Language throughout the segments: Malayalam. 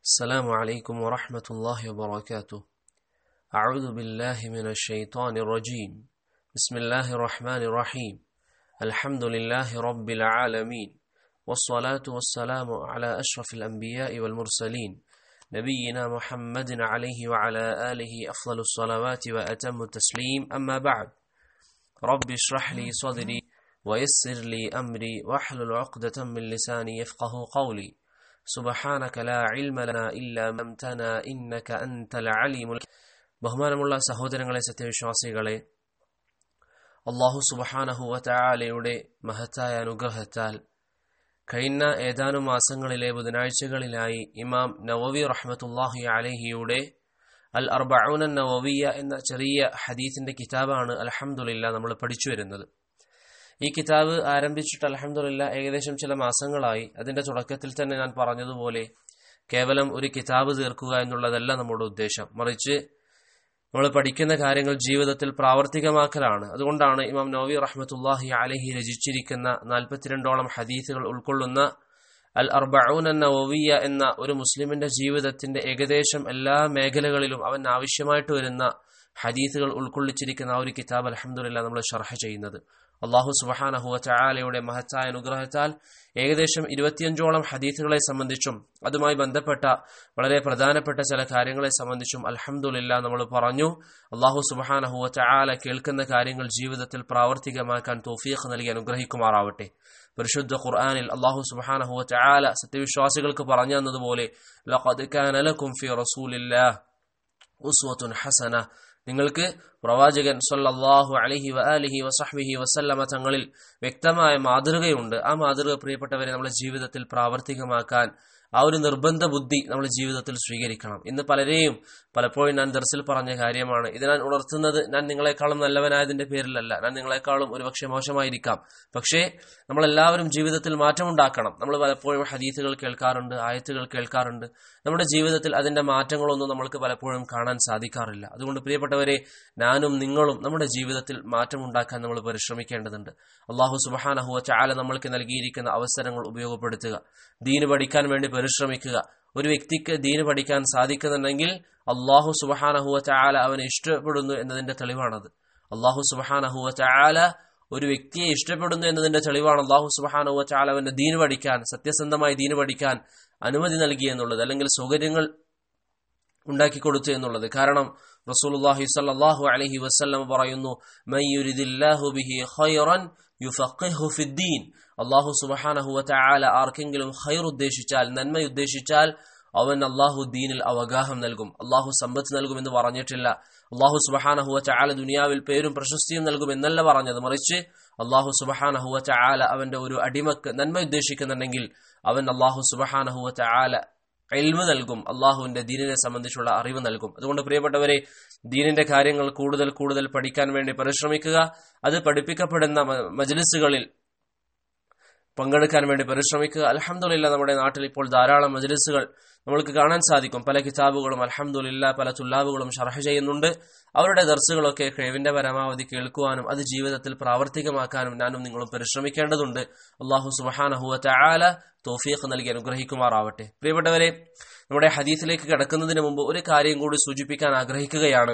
السلام عليكم ورحمة الله وبركاته أعوذ بالله من الشيطان الرجيم بسم الله الرحمن الرحيم الحمد لله رب العالمين والصلاة والسلام على أشرف الأنبياء والمرسلين نبينا محمد عليه وعلى آله أفضل الصلوات وأتم التسليم أما بعد رب اشرح لي صدري ويسر لي أمري واحلل عقدة من لساني يفقه قولي سبحانك لا علم لنا إلا ما علمتنا إنك أنت العليم ബഹുമാനമുള്ള സഹോദരങ്ങളെ സത്യവിശ്വാസികളെ അള്ളാഹു സുബഹാനഹുവ ചായാലയുടെ മഹത്തായ അനുഗ്രഹത്താൽ കഴിഞ്ഞ ഏതാനും മാസങ്ങളിലെ ബുധനാഴ്ചകളിലായി ഇമാം നവവി റഹ്മത്തുല്ലാഹി അലഹിയുടെ അൽ അർബഊന നവവിയ എന്ന ചെറിയ ഹദീസിന്റെ കിതാബാണ് അലഹമുല്ല നമ്മൾ പഠിച്ചു വരുന്നത് ഈ കിതാബ് ആരംഭിച്ചിട്ട് അലഹമുല്ല ഏകദേശം ചില മാസങ്ങളായി അതിന്റെ തുടക്കത്തിൽ തന്നെ ഞാൻ പറഞ്ഞതുപോലെ കേവലം ഒരു കിതാബ് തീർക്കുക എന്നുള്ളതല്ല നമ്മുടെ ഉദ്ദേശം മറിച്ച് നമ്മൾ പഠിക്കുന്ന കാര്യങ്ങൾ ജീവിതത്തിൽ പ്രാവർത്തികമാക്കലാണ് അതുകൊണ്ടാണ് ഇമാം നവി റഹ്മത്തുല്ലാഹി അലഹി രചിച്ചിരിക്കുന്ന നാൽപ്പത്തിരണ്ടോളം ഹദീസുകൾ ഉൾക്കൊള്ളുന്ന അൽ അർബഊൻ എന്ന ഒവിയ എന്ന ഒരു മുസ്ലിമിന്റെ ജീവിതത്തിന്റെ ഏകദേശം എല്ലാ മേഖലകളിലും അവൻ ആവശ്യമായിട്ട് വരുന്ന ഹദീസുകൾ ഉൾക്കൊള്ളിച്ചിരിക്കുന്ന ആ ഒരു കിതാബ് അലഹമുല്ല നമ്മൾ ഷർഹ ചെയ്യുന്നത് അള്ളാഹു സുബഹാനഹുവ ചായാലയുടെ മഹത്തായ അനുഗ്രഹത്താൽ ഏകദേശം ഇരുപത്തിയഞ്ചോളം ഹദീസുകളെ സംബന്ധിച്ചും അതുമായി ബന്ധപ്പെട്ട വളരെ പ്രധാനപ്പെട്ട ചില കാര്യങ്ങളെ സംബന്ധിച്ചും അലഹമുല്ല നമ്മൾ പറഞ്ഞു അള്ളാഹു സുബഹാനഹുവ ചായാല കേൾക്കുന്ന കാര്യങ്ങൾ ജീവിതത്തിൽ പ്രാവർത്തികമാക്കാൻ തോഫീഖ് നൽകി അനുഗ്രഹിക്കുമാറാവട്ടെ പരിശുദ്ധ ഖുർആാനിൽ അള്ളാഹു സുബഹാനഹുവ ചായാല സത്യവിശ്വാസികൾക്ക് പറഞ്ഞു തന്നതുപോലെ ഉസ്വത്തുൻ ഹസന നിങ്ങൾക്ക് പ്രവാചകൻ സല്ലല്ലാഹു അലഹി വ അലിഹി വസഹ്മിഹി വസല്ലമ തങ്ങളിൽ വ്യക്തമായ മാതൃകയുണ്ട് ആ മാതൃക പ്രിയപ്പെട്ടവരെ നമ്മുടെ ജീവിതത്തിൽ പ്രാവർത്തികമാക്കാൻ ആ ഒരു നിർബന്ധ ബുദ്ധി നമ്മൾ ജീവിതത്തിൽ സ്വീകരിക്കണം ഇന്ന് പലരെയും പലപ്പോഴും ഞാൻ ദർസിൽ പറഞ്ഞ കാര്യമാണ് ഇത് ഞാൻ ഉണർത്തുന്നത് ഞാൻ നിങ്ങളെക്കാളും നല്ലവനായതിന്റെ പേരിലല്ല ഞാൻ നിങ്ങളെക്കാളും ഒരുപക്ഷെ മോശമായിരിക്കാം പക്ഷേ നമ്മളെല്ലാവരും ജീവിതത്തിൽ മാറ്റമുണ്ടാക്കണം നമ്മൾ പലപ്പോഴും ഹദീസുകൾ കേൾക്കാറുണ്ട് ആയത്തുകൾ കേൾക്കാറുണ്ട് നമ്മുടെ ജീവിതത്തിൽ അതിന്റെ മാറ്റങ്ങളൊന്നും നമ്മൾക്ക് പലപ്പോഴും കാണാൻ സാധിക്കാറില്ല അതുകൊണ്ട് പ്രിയപ്പെട്ടവരെ ഞാനും നിങ്ങളും നമ്മുടെ ജീവിതത്തിൽ മാറ്റമുണ്ടാക്കാൻ നമ്മൾ പരിശ്രമിക്കേണ്ടതുണ്ട് അള്ളാഹു സുബഹാനഹുവ ചാല നമ്മൾക്ക് നൽകിയിരിക്കുന്ന അവസരങ്ങൾ ഉപയോഗപ്പെടുത്തുക ദീന് പഠിക്കാൻ വേണ്ടി പരിശ്രമിക്കുക ഒരു വ്യക്തിക്ക് ദീന് പഠിക്കാൻ സാധിക്കുന്നുണ്ടെങ്കിൽ അള്ളാഹു സുബഹാനഹുവ ചാല അവനെ ഇഷ്ടപ്പെടുന്നു എന്നതിന്റെ തെളിവാണത് അള്ളാഹു സുബഹാനഹുവ ചാല ഒരു വ്യക്തിയെ ഇഷ്ടപ്പെടുന്നു എന്നതിന്റെ തെളിവാണ് അള്ളാഹു സുബഹാനുവ ചാല അവന്റെ ദീന് പഠിക്കാൻ സത്യസന്ധമായി ദീന് പഠിക്കാൻ അനുമതി നൽകി എന്നുള്ളത് അല്ലെങ്കിൽ സൗകര്യങ്ങൾ ഉണ്ടാക്കി കൊടുത്തു എന്നുള്ളത് കാരണം റസൂലുള്ളാഹി സ്വല്ലല്ലാഹു അലൈഹി വസല്ലം പറയുന്നു മയ്യുരിദില്ലാഹു ബിഹി ഖൈറൻ യുഫഖിഹു ഫിദ്ദീൻ അള്ളാഹു സുബ്ഹാനഹു വതആല ആർക്കെങ്കിലും ഖൈർ ഉദ്ദേശിച്ചാൽ നന്മ ഉദ്ദേശിച്ചാൽ അവൻ അള്ളാഹു ദീനിൽ അവഗാഹം നൽകും അള്ളാഹു സമ്പത്ത് നൽകും എന്ന് പറഞ്ഞിട്ടില്ല അള്ളാഹു സുബഹാനഹുവ ചാല ദുനിയാവിൽ പേരും പ്രശസ്തിയും നൽകും എന്നല്ല പറഞ്ഞത് മറിച്ച് അള്ളാഹു സുബഹാനഹുവ ചാല അവന്റെ ഒരു അടിമക്ക് നന്മ ഉദ്ദേശിക്കുന്നുണ്ടെങ്കിൽ അവൻ അള്ളാഹു സുബഹാനഹുവ ചാല എൽമ് നൽകും അള്ളാഹുവിന്റെ ദീനിനെ സംബന്ധിച്ചുള്ള അറിവ് നൽകും അതുകൊണ്ട് പ്രിയപ്പെട്ടവരെ ദീനിന്റെ കാര്യങ്ങൾ കൂടുതൽ കൂടുതൽ പഠിക്കാൻ വേണ്ടി പരിശ്രമിക്കുക അത് പഠിപ്പിക്കപ്പെടുന്ന മജ്ലിസുകളിൽ പങ്കെടുക്കാൻ വേണ്ടി പരിശ്രമിക്കുക അലഹമുല്ല നമ്മുടെ നാട്ടിൽ ഇപ്പോൾ ധാരാളം മജ്ലിസുകൾ നമ്മൾക്ക് കാണാൻ സാധിക്കും പല കിതാബുകളും അലഹമുല്ല പല തുല്ലാബുകളും ഷർഹ ചെയ്യുന്നുണ്ട് അവരുടെ ദർസുകളൊക്കെ കഴിവിന്റെ പരമാവധി കേൾക്കുവാനും അത് ജീവിതത്തിൽ പ്രാവർത്തികമാക്കാനും ഞാനും നിങ്ങളും പരിശ്രമിക്കേണ്ടതുണ്ട് അള്ളാഹു സുബഹാനഹുവ ചാല തോഫീഖ് നൽകി അനുഗ്രഹിക്കുമാറാവട്ടെ പ്രിയപ്പെട്ടവരെ നമ്മുടെ ഹദീസിലേക്ക് കിടക്കുന്നതിന് മുമ്പ് ഒരു കാര്യം കൂടി സൂചിപ്പിക്കാൻ ആഗ്രഹിക്കുകയാണ്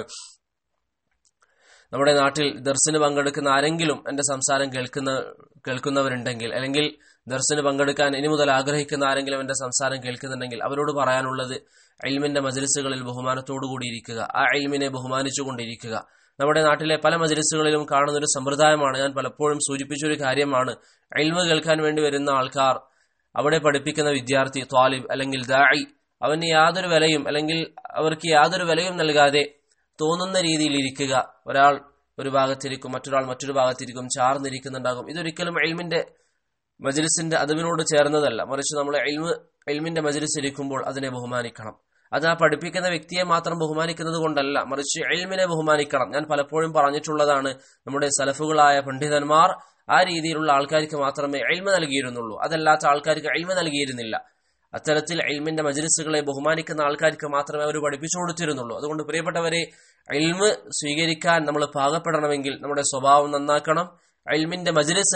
നമ്മുടെ നാട്ടിൽ ദർശന് പങ്കെടുക്കുന്ന ആരെങ്കിലും എന്റെ സംസാരം കേൾക്കുന്ന കേൾക്കുന്നവരുണ്ടെങ്കിൽ അല്ലെങ്കിൽ ദർശന് പങ്കെടുക്കാൻ ഇനി മുതൽ ആഗ്രഹിക്കുന്ന ആരെങ്കിലും എന്റെ സംസാരം കേൾക്കുന്നുണ്ടെങ്കിൽ അവരോട് പറയാനുള്ളത് അയിൽമിന്റെ മജലിസുകളിൽ ബഹുമാനത്തോടുകൂടി ഇരിക്കുക ആ അയിൽമിനെ ബഹുമാനിച്ചുകൊണ്ടിരിക്കുക നമ്മുടെ നാട്ടിലെ പല മജലിസുകളിലും കാണുന്ന ഒരു സമ്പ്രദായമാണ് ഞാൻ പലപ്പോഴും സൂചിപ്പിച്ചൊരു കാര്യമാണ് അയിൽമ കേൾക്കാൻ വേണ്ടി വരുന്ന ആൾക്കാർ അവിടെ പഠിപ്പിക്കുന്ന വിദ്യാർത്ഥി ത്വാലിബ് അല്ലെങ്കിൽ ദായി അവന് യാതൊരു വിലയും അല്ലെങ്കിൽ അവർക്ക് യാതൊരു വിലയും നൽകാതെ തോന്നുന്ന രീതിയിൽ ഇരിക്കുക ഒരാൾ ഒരു ഭാഗത്തിരിക്കും മറ്റൊരാൾ മറ്റൊരു ഭാഗത്തിരിക്കും ചാർന്നിരിക്കുന്നുണ്ടാകും ഇതൊരിക്കലും എൽമിന്റെ മജലിസിന്റെ അതിവിനോട് ചേർന്നതല്ല മറിച്ച് നമ്മൾ എൽമ് എൽമിന്റെ മജലിസിരിക്കുമ്പോൾ അതിനെ ബഹുമാനിക്കണം അത് ആ പഠിപ്പിക്കുന്ന വ്യക്തിയെ മാത്രം ബഹുമാനിക്കുന്നത് കൊണ്ടല്ല മറിച്ച് എൽമിനെ ബഹുമാനിക്കണം ഞാൻ പലപ്പോഴും പറഞ്ഞിട്ടുള്ളതാണ് നമ്മുടെ സലഫുകളായ പണ്ഡിതന്മാർ ആ രീതിയിലുള്ള ആൾക്കാർക്ക് മാത്രമേ എൽമ നൽകിയിരുന്നുള്ളൂ അതല്ലാത്ത ആൾക്കാർക്ക് എൽമ നൽകിയിരുന്നില്ല അത്തരത്തിൽ എൽമിന്റെ മജലിസുകളെ ബഹുമാനിക്കുന്ന ആൾക്കാർക്ക് മാത്രമേ അവർ പഠിപ്പിച്ചു കൊടുത്തിരുന്നുള്ളൂ അതുകൊണ്ട് പ്രിയപ്പെട്ടവരെ എൽമ് സ്വീകരിക്കാൻ നമ്മൾ പാകപ്പെടണമെങ്കിൽ നമ്മുടെ സ്വഭാവം നന്നാക്കണം എൽമിന്റെ മജലിസിൽ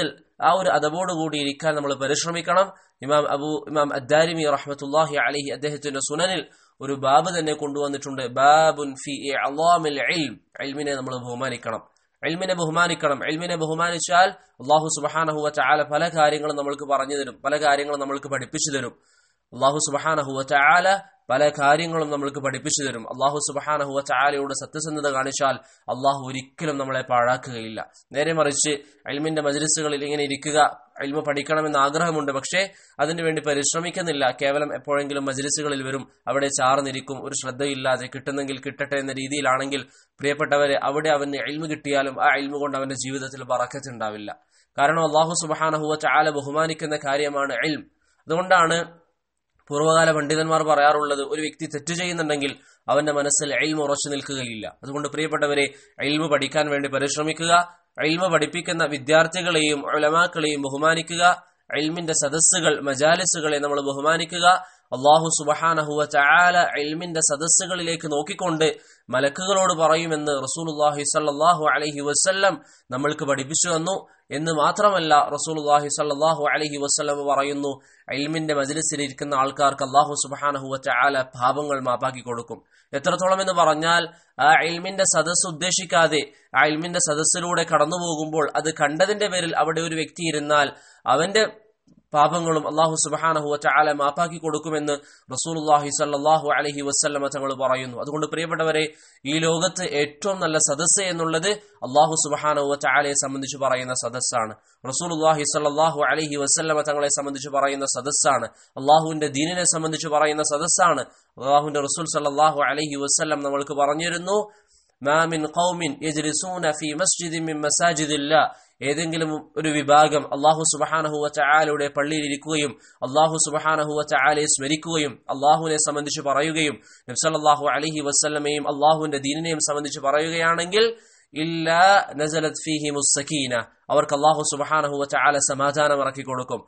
ആ ഒരു അതവോടുകൂടി ഇരിക്കാൻ നമ്മൾ പരിശ്രമിക്കണം ഇമാം അബു ഇമാം അദ്ദാരിമി റഹ്മത്തുല്ലാഹി അലഹി അദ്ദേഹത്തിന്റെ സുനനിൽ ഒരു ബാബ് തന്നെ കൊണ്ടുവന്നിട്ടുണ്ട് ബാബുൻ ഫി അള്ളാമിൽ ഇൽമിനെ നമ്മൾ ബഹുമാനിക്കണം എൽമിനെ ബഹുമാനിക്കണം എൽമിനെ ബഹുമാനിച്ചാൽ അള്ളാഹു സുബഹാനഹുവ ചാല പല കാര്യങ്ങളും നമ്മൾക്ക് പറഞ്ഞു തരും പല കാര്യങ്ങളും നമ്മൾക്ക് പഠിപ്പിച്ചു തരും അള്ളാഹു സുബഹാനഹുവ ചാല പല കാര്യങ്ങളും നമ്മൾക്ക് പഠിപ്പിച്ചു തരും അള്ളാഹു സുബഹാനഹുവ ചാലയോട് സത്യസന്ധത കാണിച്ചാൽ അള്ളാഹു ഒരിക്കലും നമ്മളെ പാഴാക്കുകയില്ല നേരെ മറിച്ച് അൽമിന്റെ മജ്ലിസുകളിൽ ഇങ്ങനെ ഇരിക്കുക അൽമ പഠിക്കണമെന്ന് ആഗ്രഹമുണ്ട് പക്ഷേ അതിനുവേണ്ടി പരിശ്രമിക്കുന്നില്ല കേവലം എപ്പോഴെങ്കിലും മജ്ലിസുകളിൽ വരും അവിടെ ചാർന്നിരിക്കും ഒരു ശ്രദ്ധയില്ലാതെ കിട്ടുന്നെങ്കിൽ കിട്ടട്ടെ എന്ന രീതിയിലാണെങ്കിൽ പ്രിയപ്പെട്ടവരെ അവിടെ അവന് അൽമ കിട്ടിയാലും ആ അൽമ കൊണ്ട് അവന്റെ ജീവിതത്തിൽ പറക്കത്തുണ്ടാവില്ല കാരണം അള്ളാഹു സുബഹാനഹുവ ചാല ബഹുമാനിക്കുന്ന കാര്യമാണ് അൽം അതുകൊണ്ടാണ് പൂർവ്വകാല പണ്ഡിതന്മാർ പറയാറുള്ളത് ഒരു വ്യക്തി തെറ്റ് ചെയ്യുന്നുണ്ടെങ്കിൽ അവന്റെ മനസ്സിൽ എൽമ ഉറച്ചു നിൽക്കുകയില്ല അതുകൊണ്ട് പ്രിയപ്പെട്ടവരെ എൽമ പഠിക്കാൻ വേണ്ടി പരിശ്രമിക്കുക എൽമ പഠിപ്പിക്കുന്ന വിദ്യാർത്ഥികളെയും ഉലമാക്കളെയും ബഹുമാനിക്കുക എൽമിന്റെ സദസ്സുകൾ മജാലിസുകളെ നമ്മൾ ബഹുമാനിക്കുക അള്ളാഹു സുബഹാനഹുവ ചാല എൽമിന്റെ സദസ്സുകളിലേക്ക് നോക്കിക്കൊണ്ട് മലക്കുകളോട് പറയുമെന്ന് റസൂലുല്ലാഹി സല്ലാഹു അലഹി വസ്ല്ലം നമ്മൾക്ക് പഠിപ്പിച്ചു തന്നു എന്ന് മാത്രമല്ല റസൂലുല്ലാഹി സല്ലാഹു അലഹി വസ്ല്ലം പറയുന്നു എൽമിന്റെ മജിലിസിലിരിക്കുന്ന ആൾക്കാർക്ക് അള്ളാഹു സുബഹാനഹുവ ചാല പാപങ്ങൾ മാപ്പാക്കി കൊടുക്കും എത്രത്തോളം എന്ന് പറഞ്ഞാൽ ആ എൽമിന്റെ സദസ്സ് ഉദ്ദേശിക്കാതെ ആ എൽമിന്റെ സദസ്സിലൂടെ കടന്നു പോകുമ്പോൾ അത് കണ്ടതിന്റെ പേരിൽ അവിടെ ഒരു വ്യക്തി ഇരുന്നാൽ അവന്റെ പാപങ്ങളും അള്ളാഹു സുബഹാനഹു ചാല മാപ്പാക്കി കൊടുക്കുമെന്ന് റസൂലുല്ലാഹി സല്ലാഹു അലഹി വസ്ല്ലമ തങ്ങൾ പറയുന്നു അതുകൊണ്ട് പ്രിയപ്പെട്ടവരെ ഈ ലോകത്ത് ഏറ്റവും നല്ല സദസ്സ് എന്നുള്ളത് അള്ളാഹു സുബഹാനഹു ചാലയെ സംബന്ധിച്ച് പറയുന്ന സദസ്സാണ് റസൂലുല്ലാഹി സല്ലാഹു അലഹി വസ്ല്ലമ തങ്ങളെ സംബന്ധിച്ച് പറയുന്ന സദസ്സാണ് അള്ളാഹുവിന്റെ ദീനിനെ സംബന്ധിച്ച് പറയുന്ന സദസ്സാണ് അള്ളാഹുവിന്റെ റസൂൽ സല്ലാഹു അലഹി വസ്ല്ലം നമ്മൾക്ക് പറഞ്ഞിരുന്നു മാമിൻ ഖൗമിൻ യജ്ലിസൂന ഫീ മസ്ജിദിൻ മിൻ മസാജിദില്ലാ ഏതെങ്കിലും ഒരു വിഭാഗം അള്ളാഹു സുബഹാനഹുവ ചായാലയുടെ പള്ളിയിൽ ഇരിക്കുകയും അള്ളാഹു സുബഹാനഹുവ ചായാലയെ സ്മരിക്കുകയും അള്ളാഹുവിനെ സംബന്ധിച്ച് പറയുകയും നബ്സല്ലാഹു അലഹി വസ്ല്ലമയും അള്ളാഹുവിന്റെ ദീനിനെയും സംബന്ധിച്ച് പറയുകയാണെങ്കിൽ ഇല്ല നസലത് ഫീഹി മുസ്സക്കീന അവർക്ക് അള്ളാഹു സുബഹാനഹുവ ചാല സമാധാനം ഇറക്കി കൊടുക്കും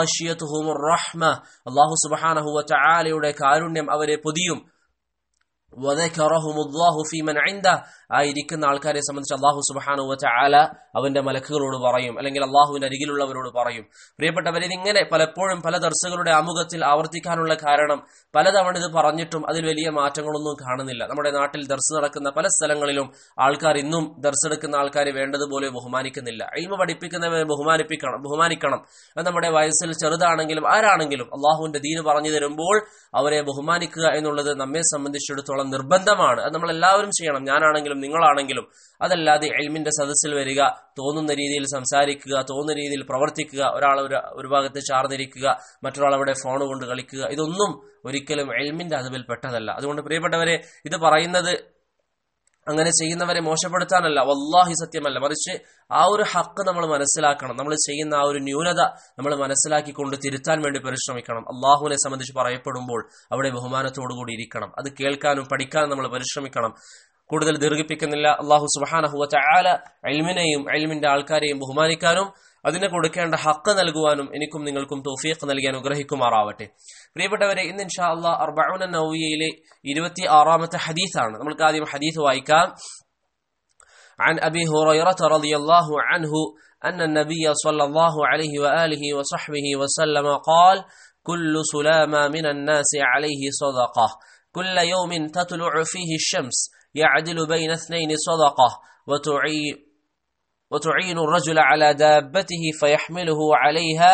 റഹ്മ അള്ളാഹു സുബഹാനഹുവ ചാലയുടെ കാരുണ്യം അവരെ പൊതിയും ആയിരിക്കുന്ന ആൾക്കാരെ സംബന്ധിച്ച് അള്ളാഹു സുബാനു വല അവന്റെ മലക്കുകളോട് പറയും അല്ലെങ്കിൽ അള്ളാഹുവിന്റെ അരികിലുള്ളവരോട് പറയും പ്രിയപ്പെട്ടവർ ഇതിങ്ങനെ പലപ്പോഴും പല ദർശകരുടെ ആമുഖത്തിൽ ആവർത്തിക്കാനുള്ള കാരണം പലതവണ ഇത് പറഞ്ഞിട്ടും അതിൽ വലിയ മാറ്റങ്ങളൊന്നും കാണുന്നില്ല നമ്മുടെ നാട്ടിൽ ദർസ് നടക്കുന്ന പല സ്ഥലങ്ങളിലും ആൾക്കാർ ഇന്നും ദർസെടുക്കുന്ന ആൾക്കാരെ വേണ്ടതുപോലെ ബഹുമാനിക്കുന്നില്ല അയിമ പഠിപ്പിക്കുന്നവരെ ബഹുമാനിപ്പിക്കണം ബഹുമാനിക്കണം അത് നമ്മുടെ വയസ്സിൽ ചെറുതാണെങ്കിലും ആരാണെങ്കിലും അള്ളാഹുവിന്റെ ദീന് പറഞ്ഞു തരുമ്പോൾ അവരെ ബഹുമാനിക്കുക എന്നുള്ളത് നമ്മെ സംബന്ധിച്ചിടത്തോളം നിർബന്ധമാണ് അത് നമ്മൾ എല്ലാവരും ചെയ്യണം ഞാനാണെങ്കിലും നിങ്ങളാണെങ്കിലും അതല്ലാതെ എൽമിന്റെ സദസ്സിൽ വരിക തോന്നുന്ന രീതിയിൽ സംസാരിക്കുക തോന്നുന്ന രീതിയിൽ പ്രവർത്തിക്കുക ഒരാൾ ഒരു ഒരു ഭാഗത്ത് ചാർന്നിരിക്കുക മറ്റൊരാൾ അവിടെ ഫോൺ കൊണ്ട് കളിക്കുക ഇതൊന്നും ഒരിക്കലും എൽമിന്റെ അതിൽ പെട്ടതല്ല അതുകൊണ്ട് പ്രിയപ്പെട്ടവരെ ഇത് പറയുന്നത് അങ്ങനെ ചെയ്യുന്നവരെ മോശപ്പെടുത്താനല്ല വല്ലാഹി സത്യമല്ല മറിച്ച് ആ ഒരു ഹക്ക് നമ്മൾ മനസ്സിലാക്കണം നമ്മൾ ചെയ്യുന്ന ആ ഒരു ന്യൂനത നമ്മൾ മനസ്സിലാക്കിക്കൊണ്ട് തിരുത്താൻ വേണ്ടി പരിശ്രമിക്കണം അള്ളാഹുവിനെ സംബന്ധിച്ച് പറയപ്പെടുമ്പോൾ അവിടെ ബഹുമാനത്തോടുകൂടി ഇരിക്കണം അത് കേൾക്കാനും പഠിക്കാനും നമ്മൾ പരിശ്രമിക്കണം കൂടുതൽ ദീർഘിപ്പിക്കുന്നില്ല അള്ളാഹു സുബാനഹുവ ചാല അൽമിനെയും അൽമിന്റെ ആൾക്കാരെയും ബഹുമാനിക്കാനും അതിന് കൊടുക്കേണ്ട ഹക്ക് നൽകുവാനും എനിക്കും നിങ്ങൾക്കും തോഫീഖ് നൽകി അനുഗ്രഹിക്കുമാറാവട്ടെ പ്രിയപ്പെട്ടവരെ ഇന്ന് ഇൻഷാ അള്ളാഹ് അർബൌന നൗവിയയിലെ ഇരുപത്തി ആറാമത്തെ ഹദീസാണ് നമുക്ക് ആദ്യം ഹദീസ് വായിക്കാം عن أبي هريرة رضي الله عنه أن النبي صلى الله عليه وآله وصحبه وسلم قال كل سلامة من الناس عليه صدقة كل يوم تطلع فيه الشمس يعدل بين اثنين صدقة وتعي وتعين الرجل على دابته فيحمله عليها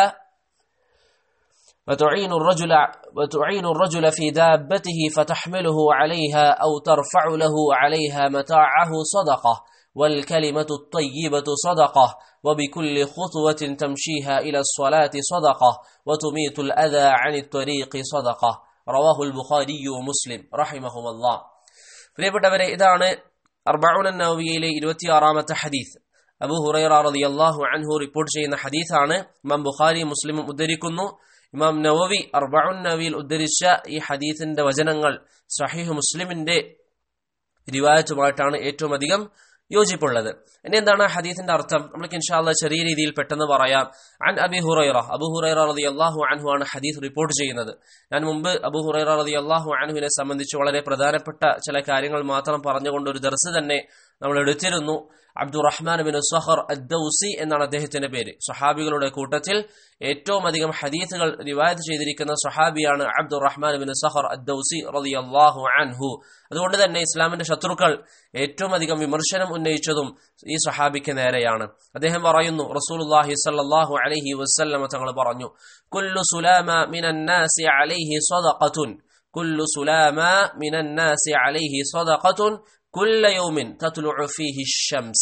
وتعين الرجل وتعين الرجل في دابته فتحمله عليها أو ترفع له عليها متاعه صدقة والكلمة الطيبة صدقة وبكل خطوة تمشيها إلى الصلاة صدقة وتميت الأذى عن الطريق صدقة رواه البخاري ومسلم رحمهم الله പ്രിയപ്പെട്ടവരെ ഇതാണ് അർബൌൻ നവവിയയിലെ ഇരുപത്തിയാറാമത്തെ ഹദീസ് അബു ഹുറൈറ റളിയല്ലാഹു അൻഹു റിപ്പോർട്ട് ചെയ്യുന്ന ഹദീസാണ് ഇമാം ബുഖാരി മുസ്ലിമും ഉദ്ധരിക്കുന്നു ഇമാം നവവി അർബൌൻ നവിയിൽ ഉദ്ധരിച്ച ഈ ഹദീസിന്റെ വചനങ്ങൾ സഹീഹ് മുസ്ലിമിന്റെ റിവായത്തുമായിട്ടാണ് ഏറ്റവും അധികം യോജിപ്പുള്ളത് ഇനി എന്താണ് ഹദീസിന്റെ അർത്ഥം നമുക്ക് ഇൻഷാല്ല ചെറിയ രീതിയിൽ പെട്ടെന്ന് പറയാം അൻ അബി ഹുറൈറ അബു ഹുറൈറ റതി അള്ളാഹു അൻഹു ആണ് ഹദീസ് റിപ്പോർട്ട് ചെയ്യുന്നത് ഞാൻ മുമ്പ് അബു ഹുറൈറ റതി അള്ളാഹു അൻഹുവിനെ സംബന്ധിച്ച് വളരെ പ്രധാനപ്പെട്ട ചില കാര്യങ്ങൾ മാത്രം പറഞ്ഞുകൊണ്ട് ഒരു ദർസ് തന്നെ നമ്മൾ എടുത്തിരുന്നു അബ്ദുറഹ്മാൻ ബിൻ സഹർ അദ്ദൌസി എന്നാണ് അദ്ദേഹത്തിന്റെ പേര് സഹാബികളുടെ കൂട്ടത്തിൽ ഏറ്റവും അധികം ഹദീസുകൾ റിവായത്ത് ചെയ്തിരിക്കുന്ന സഹാബിയാണ് അബ്ദുറഹ്മാൻ ബിൻ സഹർ അദ്ദൌസി റളിയല്ലാഹു അൻഹു അതുകൊണ്ട് തന്നെ ഇസ്ലാമിന്റെ ശത്രുക്കൾ ഏറ്റവും അധികം വിമർശനം ഉന്നയിച്ചതും ഈ സഹാബിക്ക് നേരെയാണ് അദ്ദേഹം പറയുന്നു റസൂലുള്ളാഹി സ്വല്ലല്ലാഹു അലൈഹി വസല്ലമ തങ്ങൾ പറഞ്ഞു കുല്ലു സുലാമ മിനൻ നാസി അലൈഹി സദഖത്തുൻ കുല്ലു സുലാമ മിനൻ നാസി അലൈഹി സദഖത്തുൻ കുല്ല യൗമിൻ തത്ലുഉ ഫീഹി ഷംസ്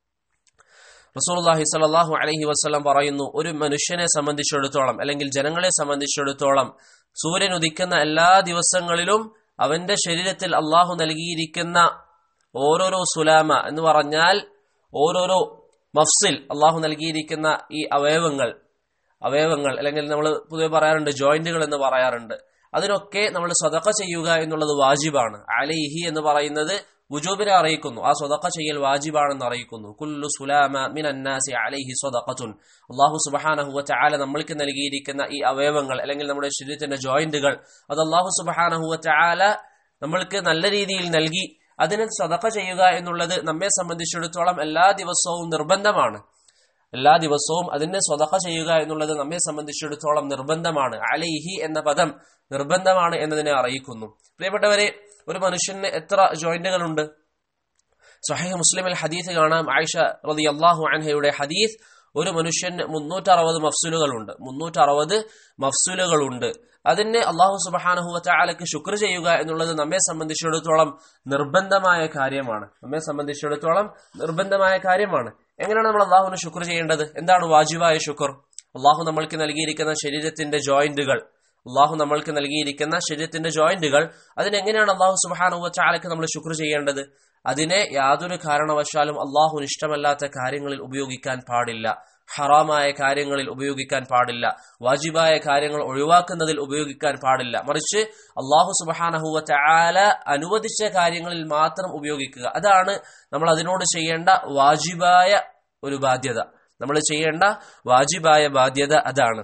റസൂലുള്ളാഹി സ്വല്ലല്ലാഹു അലൈഹി വസല്ലം പറയുന്നു ഒരു മനുഷ്യനെ സംബന്ധിച്ചിടത്തോളം അല്ലെങ്കിൽ ജനങ്ങളെ സംബന്ധിച്ചിടത്തോളം സൂര്യൻ ഉദിക്കുന്ന എല്ലാ ദിവസങ്ങളിലും അവന്റെ ശരീരത്തിൽ അള്ളാഹു നൽകിയിരിക്കുന്ന ഓരോരോ സുലാമ എന്ന് പറഞ്ഞാൽ ഓരോരോ മഫ്സിൽ അള്ളാഹു നൽകിയിരിക്കുന്ന ഈ അവയവങ്ങൾ അവയവങ്ങൾ അല്ലെങ്കിൽ നമ്മൾ പൊതുവെ പറയാറുണ്ട് ജോയിന്റുകൾ എന്ന് പറയാറുണ്ട് അതിനൊക്കെ നമ്മൾ സ്വതക്ക ചെയ്യുക എന്നുള്ളത് വാജിബാണ് അലൈഹി എന്ന് പറയുന്നത് വുജൂബിനെ അറിയിക്കുന്നു ആ സ്വതക്ക ചെയ്യൽ വാജിബാണെന്ന് അറിയിക്കുന്നു കുല്ലു സുലാമ മിൻ അന്നാസി അലൈഹി സ്വതഖത്തുൻ അള്ളാഹു സുബഹാനഹു വതആല നമ്മൾക്ക് നൽകിയിരിക്കുന്ന ഈ അവയവങ്ങൾ അല്ലെങ്കിൽ നമ്മുടെ ശരീരത്തിന്റെ ജോയിന്റുകൾ അത് അള്ളാഹു സുബഹാനഹു വതആല നമ്മൾക്ക് നല്ല രീതിയിൽ നൽകി അതിന് സ്വതക്ക ചെയ്യുക എന്നുള്ളത് നമ്മെ സംബന്ധിച്ചിടത്തോളം എല്ലാ ദിവസവും നിർബന്ധമാണ് എല്ലാ ദിവസവും അതിന് സ്വതക്ക ചെയ്യുക എന്നുള്ളത് നമ്മെ സംബന്ധിച്ചിടത്തോളം നിർബന്ധമാണ് അലൈഹി എന്ന പദം നിർബന്ധമാണ് എന്നതിനെ അറിയിക്കുന്നു പ്രിയപ്പെട്ടവരെ ഒരു മനുഷ്യന് എത്ര ജോയിന്റുകളുണ്ട് സഹീഹ് മുസ്ലിമിൽ ഹദീസ് കാണാം ആയിഷ റതി അള്ളാഹു അൻഹയുടെ ഹദീസ് ഒരു മനുഷ്യന് മുന്നൂറ്ററുപത് മഫ്സുലുകളുണ്ട് മുന്നൂറ്ററുപത് മഫ്സുലുകളുണ്ട് അതിന് അള്ളാഹു സുബഹാനഹു വച്ചാലക്ക് ശുക്ർ ചെയ്യുക എന്നുള്ളത് നമ്മെ സംബന്ധിച്ചിടത്തോളം നിർബന്ധമായ കാര്യമാണ് നമ്മെ സംബന്ധിച്ചിടത്തോളം നിർബന്ധമായ കാര്യമാണ് എങ്ങനെയാണ് നമ്മൾ അള്ളാഹുവിന് ശുക്ർ ചെയ്യേണ്ടത് എന്താണ് വാജിബായ ശുക്ർ അള്ളാഹു നമ്മൾക്ക് നൽകിയിരിക്കുന്ന ശരീരത്തിന്റെ ജോയിന്റുകൾ അള്ളാഹു നമ്മൾക്ക് നൽകിയിരിക്കുന്ന ശരീരത്തിന്റെ ജോയിന്റുകൾ അതിനെങ്ങനെയാണ് അള്ളാഹു സുബാനു ചാലക്ക് നമ്മൾ ശുക്ർ ചെയ്യേണ്ടത് അതിനെ യാതൊരു കാരണവശാലും അള്ളാഹുന് ഇഷ്ടമല്ലാത്ത കാര്യങ്ങളിൽ ഉപയോഗിക്കാൻ പാടില്ല ഹറാമായ കാര്യങ്ങളിൽ ഉപയോഗിക്കാൻ പാടില്ല വാജിബായ കാര്യങ്ങൾ ഒഴിവാക്കുന്നതിൽ ഉപയോഗിക്കാൻ പാടില്ല മറിച്ച് അള്ളാഹു സുബാനഹുവ ചാല അനുവദിച്ച കാര്യങ്ങളിൽ മാത്രം ഉപയോഗിക്കുക അതാണ് നമ്മൾ അതിനോട് ചെയ്യേണ്ട വാജിബായ ഒരു ബാധ്യത നമ്മൾ ചെയ്യേണ്ട വാജിബായ ബാധ്യത അതാണ്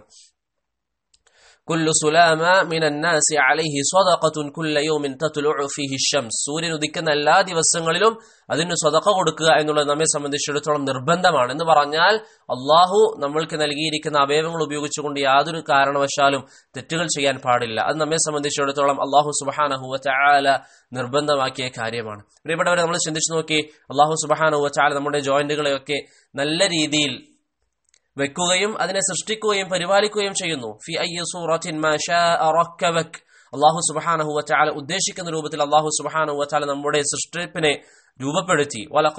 كل سلامة من الناس عليه صدقة كل يوم تطلع فيه الشمس സൂര്യൻ ഉദിക്കുന്ന എല്ലാ ദിവസങ്ങളിലും അതിന് സ്വതക്ക കൊടുക്കുക എന്നുള്ളത് നമ്മെ സംബന്ധിച്ചിടത്തോളം നിർബന്ധമാണ് എന്ന് പറഞ്ഞാൽ അള്ളാഹു നമ്മൾക്ക് നൽകിയിരിക്കുന്ന അവയവങ്ങൾ ഉപയോഗിച്ചുകൊണ്ട് യാതൊരു കാരണവശാലും തെറ്റുകൾ ചെയ്യാൻ പാടില്ല അത് നമ്മെ സംബന്ധിച്ചിടത്തോളം അള്ളാഹു സുബഹാനഹുവ ചാല നിർബന്ധമാക്കിയ കാര്യമാണ് പ്രിയപ്പെട്ടവരെ നമ്മൾ ചിന്തിച്ചു നോക്കി അള്ളാഹു സുബഹാനഹുവ ചാല നമ്മുടെ ജോയിന്റുകളെയൊക്കെ നല്ല രീതിയിൽ വെക്കുകയും അതിനെ സൃഷ്ടിക്കുകയും പരിപാലിക്കുകയും ചെയ്യുന്നു ഫി സൂറത്തിൻ അള്ളാഹു സുബാനഹു വച്ചാല ഉദ്ദേശിക്കുന്ന രൂപത്തിൽ അള്ളാഹു സുബാനഹു വച്ചാല നമ്മുടെ സൃഷ്ടിപ്പിനെ രൂപപ്പെടുത്തി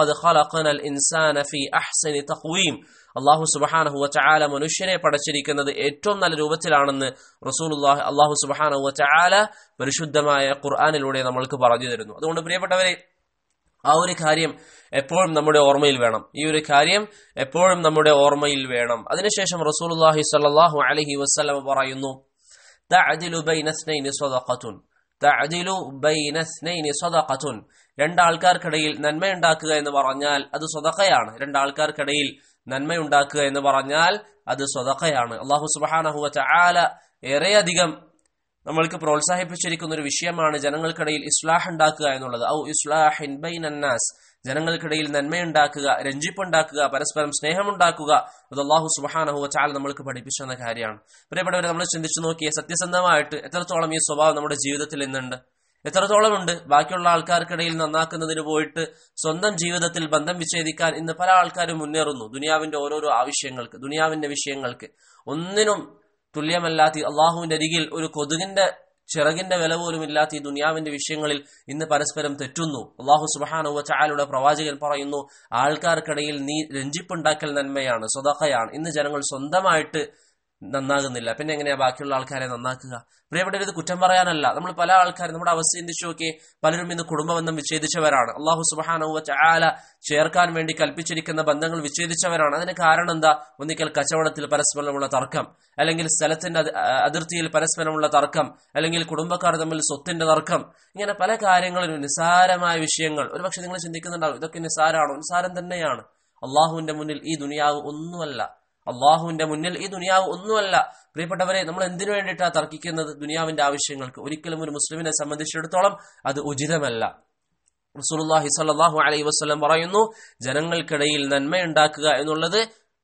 അള്ളാഹു സുബാനഹു വച്ചാല മനുഷ്യനെ പടച്ചിരിക്കുന്നത് ഏറ്റവും നല്ല രൂപത്തിലാണെന്ന് റസൂലുല്ലാഹ് അള്ളാഹു സുബാനഹു വച്ചാല പരിശുദ്ധമായ ഖുർആാനിലൂടെ നമ്മൾക്ക് പറഞ്ഞു തരുന്നു അതുകൊണ്ട് പ്രിയപ്പെട്ടവരെ ആ ഒരു കാര്യം എപ്പോഴും നമ്മുടെ ഓർമ്മയിൽ വേണം ഈ ഒരു കാര്യം എപ്പോഴും നമ്മുടെ ഓർമ്മയിൽ വേണം അതിനുശേഷം റസൂലുള്ളാഹി സ്വല്ലല്ലാഹു അലൈഹി വസല്ലം പറയുന്നു തഅദിലു ബൈന ഇസ്നൈനി സദഖത്തുൻ തഅദിലു ബൈന ഇസ്നൈനി സദഖത്തുൻ രണ്ടാൾക്കാർക്കിടയിൽ നന്മയുണ്ടാക്കുക എന്ന് പറഞ്ഞാൽ അത് സ്വതക്കയാണ് രണ്ടാൾക്കാർക്കിടയിൽ നന്മയുണ്ടാക്കുക എന്ന് പറഞ്ഞാൽ അത് സ്വതക്കയാണ് അള്ളാഹു സുബ്ഹാനഹു വതആല ഏറെയധികം നമ്മൾക്ക് പ്രോത്സാഹിപ്പിച്ചിരിക്കുന്ന ഒരു വിഷയമാണ് ജനങ്ങൾക്കിടയിൽ ഇസ്ലാഹ് ഉണ്ടാക്കുക എന്നുള്ളത് ഔ ഇസ്ലാഹിൻ ബൈനന്നാസ് ജനങ്ങൾക്കിടയിൽ നന്മയുണ്ടാക്കുക രഞ്ജിപ്പുണ്ടാക്കുക പരസ്പരം സ്നേഹമുണ്ടാക്കുക അത് അള്ളാഹു സുബാനഹു ചാൽ നമ്മൾക്ക് പഠിപ്പിച്ചെന്ന കാര്യമാണ് പ്രിയപ്പെട്ടവരെ നമ്മൾ ചിന്തിച്ചു നോക്കിയ സത്യസന്ധമായിട്ട് എത്രത്തോളം ഈ സ്വഭാവം നമ്മുടെ ജീവിതത്തിൽ ഇന്നുണ്ട് എത്രത്തോളം ഉണ്ട് ബാക്കിയുള്ള ആൾക്കാർക്കിടയിൽ നന്നാക്കുന്നതിന് പോയിട്ട് സ്വന്തം ജീവിതത്തിൽ ബന്ധം വിച്ഛേദിക്കാൻ ഇന്ന് പല ആൾക്കാരും മുന്നേറുന്നു ദുനിയാവിന്റെ ഓരോരോ ആവശ്യങ്ങൾക്ക് ദുനിയാവിന്റെ വിഷയങ്ങൾക്ക് ഒന്നിനും തുല്യമല്ലാത്ത അള്ളാഹുവിന്റെ അരികിൽ ഒരു കൊതുകിന്റെ ചിറകിന്റെ വില പോലും ഇല്ലാത്ത ഈ ദുനിയാവിന്റെ വിഷയങ്ങളിൽ ഇന്ന് പരസ്പരം തെറ്റുന്നു അള്ളാഹു സുബാനുവ ചായാലുടെ പ്രവാചകൻ പറയുന്നു ആൾക്കാർക്കിടയിൽ നീ രഞ്ജിപ്പുണ്ടാക്കൽ നന്മയാണ് സ്വതക്കയാണ് ഇന്ന് ജനങ്ങൾ സ്വന്തമായിട്ട് നന്നാകുന്നില്ല പിന്നെ എങ്ങനെയാ ബാക്കിയുള്ള ആൾക്കാരെ നന്നാക്കുക പ്രിയപ്പെട്ടവർ ഇത് കുറ്റം പറയാനല്ല നമ്മൾ പല ആൾക്കാരും നമ്മുടെ അവസ്ഥ ചിന്തിച്ചു നോക്കി പലരും ഇന്ന് കുടുംബബന്ധം വിച്ഛേദിച്ചവരാണ് അള്ളാഹു സുബാനവ ചാല ചേർക്കാൻ വേണ്ടി കൽപ്പിച്ചിരിക്കുന്ന ബന്ധങ്ങൾ വിച്ഛേദിച്ചവരാണ് അതിന് കാരണം എന്താ ഒന്നിക്കൽ കച്ചവടത്തിൽ പരസ്പരമുള്ള തർക്കം അല്ലെങ്കിൽ സ്ഥലത്തിന്റെ അതിർത്തിയിൽ പരസ്പരമുള്ള തർക്കം അല്ലെങ്കിൽ കുടുംബക്കാർ തമ്മിൽ സ്വത്തിന്റെ തർക്കം ഇങ്ങനെ പല കാര്യങ്ങളിലും നിസാരമായ വിഷയങ്ങൾ ഒരുപക്ഷെ നിങ്ങൾ ചിന്തിക്കുന്നുണ്ടാവും ഇതൊക്കെ നിസാരാണോ നിസാരം തന്നെയാണ് അള്ളാഹുവിന്റെ മുന്നിൽ ഈ ദുനിയാവ് ഒന്നുമല്ല അള്ളാഹുവിന്റെ മുന്നിൽ ഈ ദുനിയാവ് ഒന്നുമല്ല പ്രിയപ്പെട്ടവരെ നമ്മൾ എന്തിനു വേണ്ടിയിട്ടാണ് തർക്കിക്കുന്നത് ദുനിയാവിന്റെ ആവശ്യങ്ങൾക്ക് ഒരിക്കലും ഒരു മുസ്ലിമിനെ സംബന്ധിച്ചിടത്തോളം അത് ഉചിതമല്ല റസൂലുള്ളാഹി സ്വല്ലല്ലാഹു അലൈഹി വസല്ലം പറയുന്നു ജനങ്ങൾക്കിടയിൽ നന്മയുണ്ടാക്കുക എന്നുള്ളത്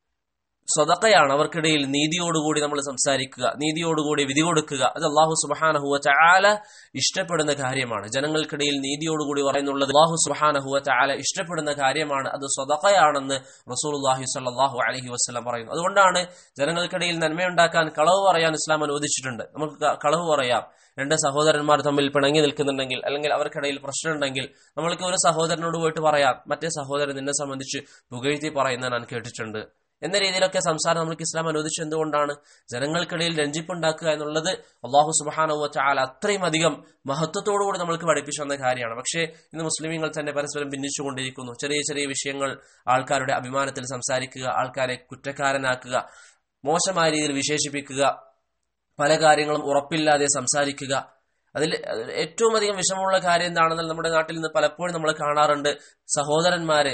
സ്വതക്കയാണ് അവർക്കിടയിൽ നീതിയോടുകൂടി നമ്മൾ സംസാരിക്കുക നീതിയോടുകൂടി വിധി കൊടുക്കുക അത് അള്ളാഹു സുബഹാനഹുവ ചാല ഇഷ്ടപ്പെടുന്ന കാര്യമാണ് ജനങ്ങൾക്കിടയിൽ നീതിയോടുകൂടി പറയുന്നുള്ളത് അള്ളാഹു സുബഹാനഹുവ ചാല ഇഷ്ടപ്പെടുന്ന കാര്യമാണ് അത് സ്വതക്കയാണെന്ന് റസൂലുള്ളാഹി സ്വല്ലല്ലാഹു അലൈഹി വസല്ലം പറയുന്നു അതുകൊണ്ടാണ് ജനങ്ങൾക്കിടയിൽ നന്മയുണ്ടാക്കാൻ കളവ് പറയാൻ ഇസ്ലാം അനുവദിച്ചിട്ടുണ്ട് നമുക്ക് ക- കളവ് പറയാം രണ്ട് സഹോദരന്മാർ തമ്മിൽ പിണങ്ങി നിൽക്കുന്നുണ്ടെങ്കിൽ അല്ലെങ്കിൽ അവർക്കിടയിൽ പ്രശ്നമുണ്ടെങ്കിൽ നമ്മൾക്ക് ഒരു സഹോദരനോട് പോയിട്ട് പറയാം മറ്റേ സഹോദരൻ നിന്നെ സംബന്ധിച്ച് പുകഴ്ത്തി പറയുന്ന ഞാൻ കേട്ടിട്ടുണ്ട് എന്ന രീതിയിലൊക്കെ സംസാരം നമുക്ക് ഇസ്ലാം അനുവദിച്ചു എന്തുകൊണ്ടാണ് ജനങ്ങൾക്കിടയിൽ രഞ്ജിപ്പുണ്ടാക്കുക എന്നുള്ളത് അള്ളാഹു സുബാനവ ചാല അത്രയും അധികം മഹത്വത്തോടുകൂടി നമ്മൾക്ക് പഠിപ്പിച്ചു വന്ന കാര്യമാണ് പക്ഷേ ഇന്ന് മുസ്ലിമീങ്ങൾ തന്നെ പരസ്പരം ഭിന്നിച്ചുകൊണ്ടിരിക്കുന്നു ചെറിയ ചെറിയ വിഷയങ്ങൾ ആൾക്കാരുടെ അഭിമാനത്തിൽ സംസാരിക്കുക ആൾക്കാരെ കുറ്റക്കാരനാക്കുക മോശമായ രീതിയിൽ വിശേഷിപ്പിക്കുക പല കാര്യങ്ങളും ഉറപ്പില്ലാതെ സംസാരിക്കുക അതിൽ അതിൽ ഏറ്റവും അധികം വിഷമമുള്ള കാര്യം എന്താണെന്നാൽ നമ്മുടെ നാട്ടിൽ നിന്ന് പലപ്പോഴും നമ്മൾ കാണാറുണ്ട് സഹോദരന്മാര്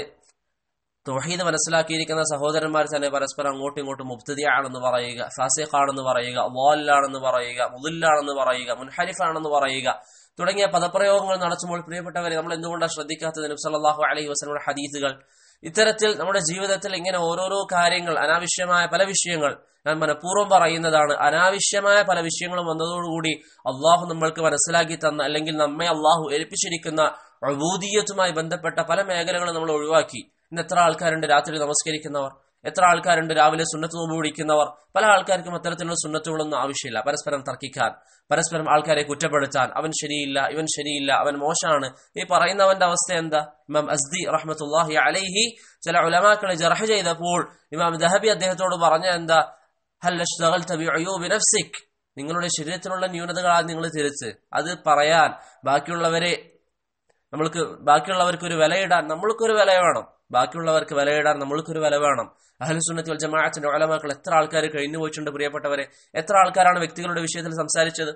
തൊഹീദ് മനസ്സിലാക്കിയിരിക്കുന്ന സഹോദരന്മാർ തന്നെ പരസ്പരം അങ്ങോട്ടും ഇങ്ങോട്ടും മുബ്തദിയാണെന്ന് പറയുക ഫാസിഖാണെന്ന് പറയുക വാലാണെന്ന് പറയുക മുതില്ലാണെന്ന് പറയുക മുൻഹരിഫാണെന്ന് പറയുക തുടങ്ങിയ പദപ്രയോഗങ്ങൾ നടത്തുമ്പോൾ പ്രിയപ്പെട്ടവരെ നമ്മൾ എന്തുകൊണ്ടാണ് ശ്രദ്ധിക്കാത്തത് നബി സല്ലല്ലാഹു അലൈഹി വസല്ലമയുടെ ഹദീസുകൾ ഇത്തരത്തിൽ നമ്മുടെ ജീവിതത്തിൽ ഇങ്ങനെ ഓരോരോ കാര്യങ്ങൾ അനാവശ്യമായ പല വിഷയങ്ങൾ ഞാൻ മനഃപൂർവ്വം പറയുന്നതാണ് അനാവശ്യമായ പല വിഷയങ്ങളും വന്നതോടുകൂടി അള്ളാഹു നമ്മൾക്ക് മനസ്സിലാക്കി തന്ന അല്ലെങ്കിൽ നമ്മെ അള്ളാഹു ഏൽപ്പിച്ചിരിക്കുന്ന അബൂദീയത്തുമായി ബന്ധപ്പെട്ട പല മേഖലകളും നമ്മൾ ഒഴിവാക്കി ഇന്ന് എത്ര ആൾക്കാരുണ്ട് രാത്രി നമസ്കരിക്കുന്നവർ എത്ര ആൾക്കാരുണ്ട് രാവിലെ സുന്നത്ത് നോമ്പ് പിടിക്കുന്നവർ പല ആൾക്കാർക്കും അത്തരത്തിലുള്ള സുന്നത്തുകളൊന്നും ആവശ്യമില്ല പരസ്പരം തർക്കിക്കാൻ പരസ്പരം ആൾക്കാരെ കുറ്റപ്പെടുത്താൻ അവൻ ശരിയില്ല ഇവൻ ശരിയില്ല അവൻ മോശമാണ് ഈ പറയുന്നവന്റെ അവസ്ഥ എന്താ ഇമാം അസ്ദി റഹ്മത്തുല്ലാഹി അലൈഹി ചില ഉലമാക്കളെ ജറഹ ചെയ്തപ്പോൾ ഇമാം ദഹബി അദ്ദേഹത്തോട് പറഞ്ഞ എന്താ ഹൽ അഷ്തഗൽത ബിഉയൂബി നഫ്സിക് നിങ്ങളുടെ ശരീരത്തിലുള്ള ന്യൂനതകളാണ് നിങ്ങൾ തിരിച്ച് അത് പറയാൻ ബാക്കിയുള്ളവരെ നമ്മൾക്ക് ബാക്കിയുള്ളവർക്ക് ഒരു വിലയിടാൻ നമ്മൾക്കൊരു വില വേണം ബാക്കിയുള്ളവർക്ക് വിലയിടാൻ നമ്മൾക്കൊരു വില വേണം അഹ്ലുസുന്നത്തി വൽ ജമാഅത്തിന്റെ ഉലമാക്കൾ എത്ര ആൾക്കാർ കഴിഞ്ഞു പോയിട്ടുണ്ട് പ്രിയപ്പെട്ടവരെ എത്ര ആൾക്കാരാണ് വ്യക്തികളുടെ വിഷയത്തിൽ സംസാരിച്ചത്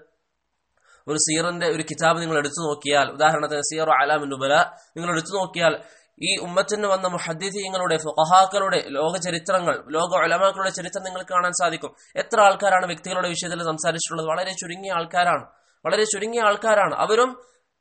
ഒരു സീറിന്റെ ഒരു കിതാബ് നിങ്ങൾ എടുത്തു നോക്കിയാൽ ഉദാഹരണത്തിന് സീറോ അലാം നുബല നിങ്ങൾ എടുത്തു നോക്കിയാൽ ഈ ഉമ്മത്തിന് വന്ന മുഹദ്ദീങ്ങളുടെ ഫുഖഹാക്കളുടെ ലോക ചരിത്രങ്ങൾ ലോക ഉലമാക്കളുടെ ചരിത്രം നിങ്ങൾക്ക് കാണാൻ സാധിക്കും എത്ര ആൾക്കാരാണ് വ്യക്തികളുടെ വിഷയത്തിൽ സംസാരിച്ചിട്ടുള്ളത് വളരെ ചുരുങ്ങിയ ആൾക്കാരാണ് വളരെ ചുരുങ്ങിയ ആൾക്കാരാണ് അവരും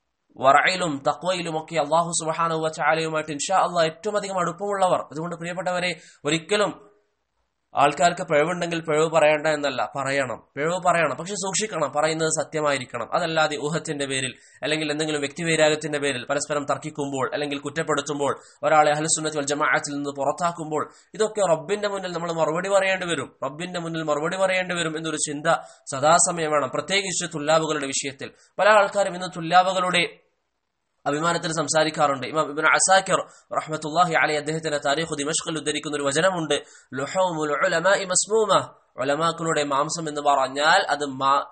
വറയിലും തക്വയിലും ഒക്കെ അള്ളാഹു സുബാനുവ ചാലയുമായിട്ട് ഇൻഷാ അള്ളാഹ് ഏറ്റവും അധികം അടുപ്പമുള്ളവർ അതുകൊണ്ട് പ്രിയപ്പെട്ടവരെ ഒരിക്കലും ആൾക്കാർക്ക് പിഴവുണ്ടെങ്കിൽ പിഴവ് പറയണ്ട എന്നല്ല പറയണം പിഴവ് പറയണം പക്ഷെ സൂക്ഷിക്കണം പറയുന്നത് സത്യമായിരിക്കണം അതല്ലാതെ ഊഹത്തിന്റെ പേരിൽ അല്ലെങ്കിൽ എന്തെങ്കിലും വ്യക്തിവൈരാഗ്യത്തിന്റെ പേരിൽ പരസ്പരം തർക്കിക്കുമ്പോൾ അല്ലെങ്കിൽ കുറ്റപ്പെടുത്തുമ്പോൾ ഒരാളെ അഹലുസുന്നത്ത് വൽ ജമാഅത്തിൽ നിന്ന് പുറത്താക്കുമ്പോൾ ഇതൊക്കെ റബ്ബിന്റെ മുന്നിൽ നമ്മൾ മറുപടി പറയേണ്ടി വരും റബ്ബിന്റെ മുന്നിൽ മറുപടി പറയേണ്ടി വരും എന്നൊരു ചിന്ത സദാസമയം വേണം പ്രത്യേകിച്ച് തുല്ലാബുകളുടെ വിഷയത്തിൽ പല ആൾക്കാരും ഇന്ന് തുല്ലാബുകളുടെ അഭിമാനത്തിൽ സംസാരിക്കാറുണ്ട് ഇമാം ഇബ്നു അസാക്കിർ റഹ്മത്തുള്ളാഹി അലൈഹി അദ്ദേഹത്തിന്റെ താരീഖ് ദിമഷ്കിൽ ഉദ്ധരിക്കുന്ന ഒരു വചനമുണ്ട് ലുഹൂമുൽ ഉലമാഇ മസ്മൂമ ഉലമാക്കളുടെ മാംസം എന്ന് പറഞ്ഞാൽ അത് മാ-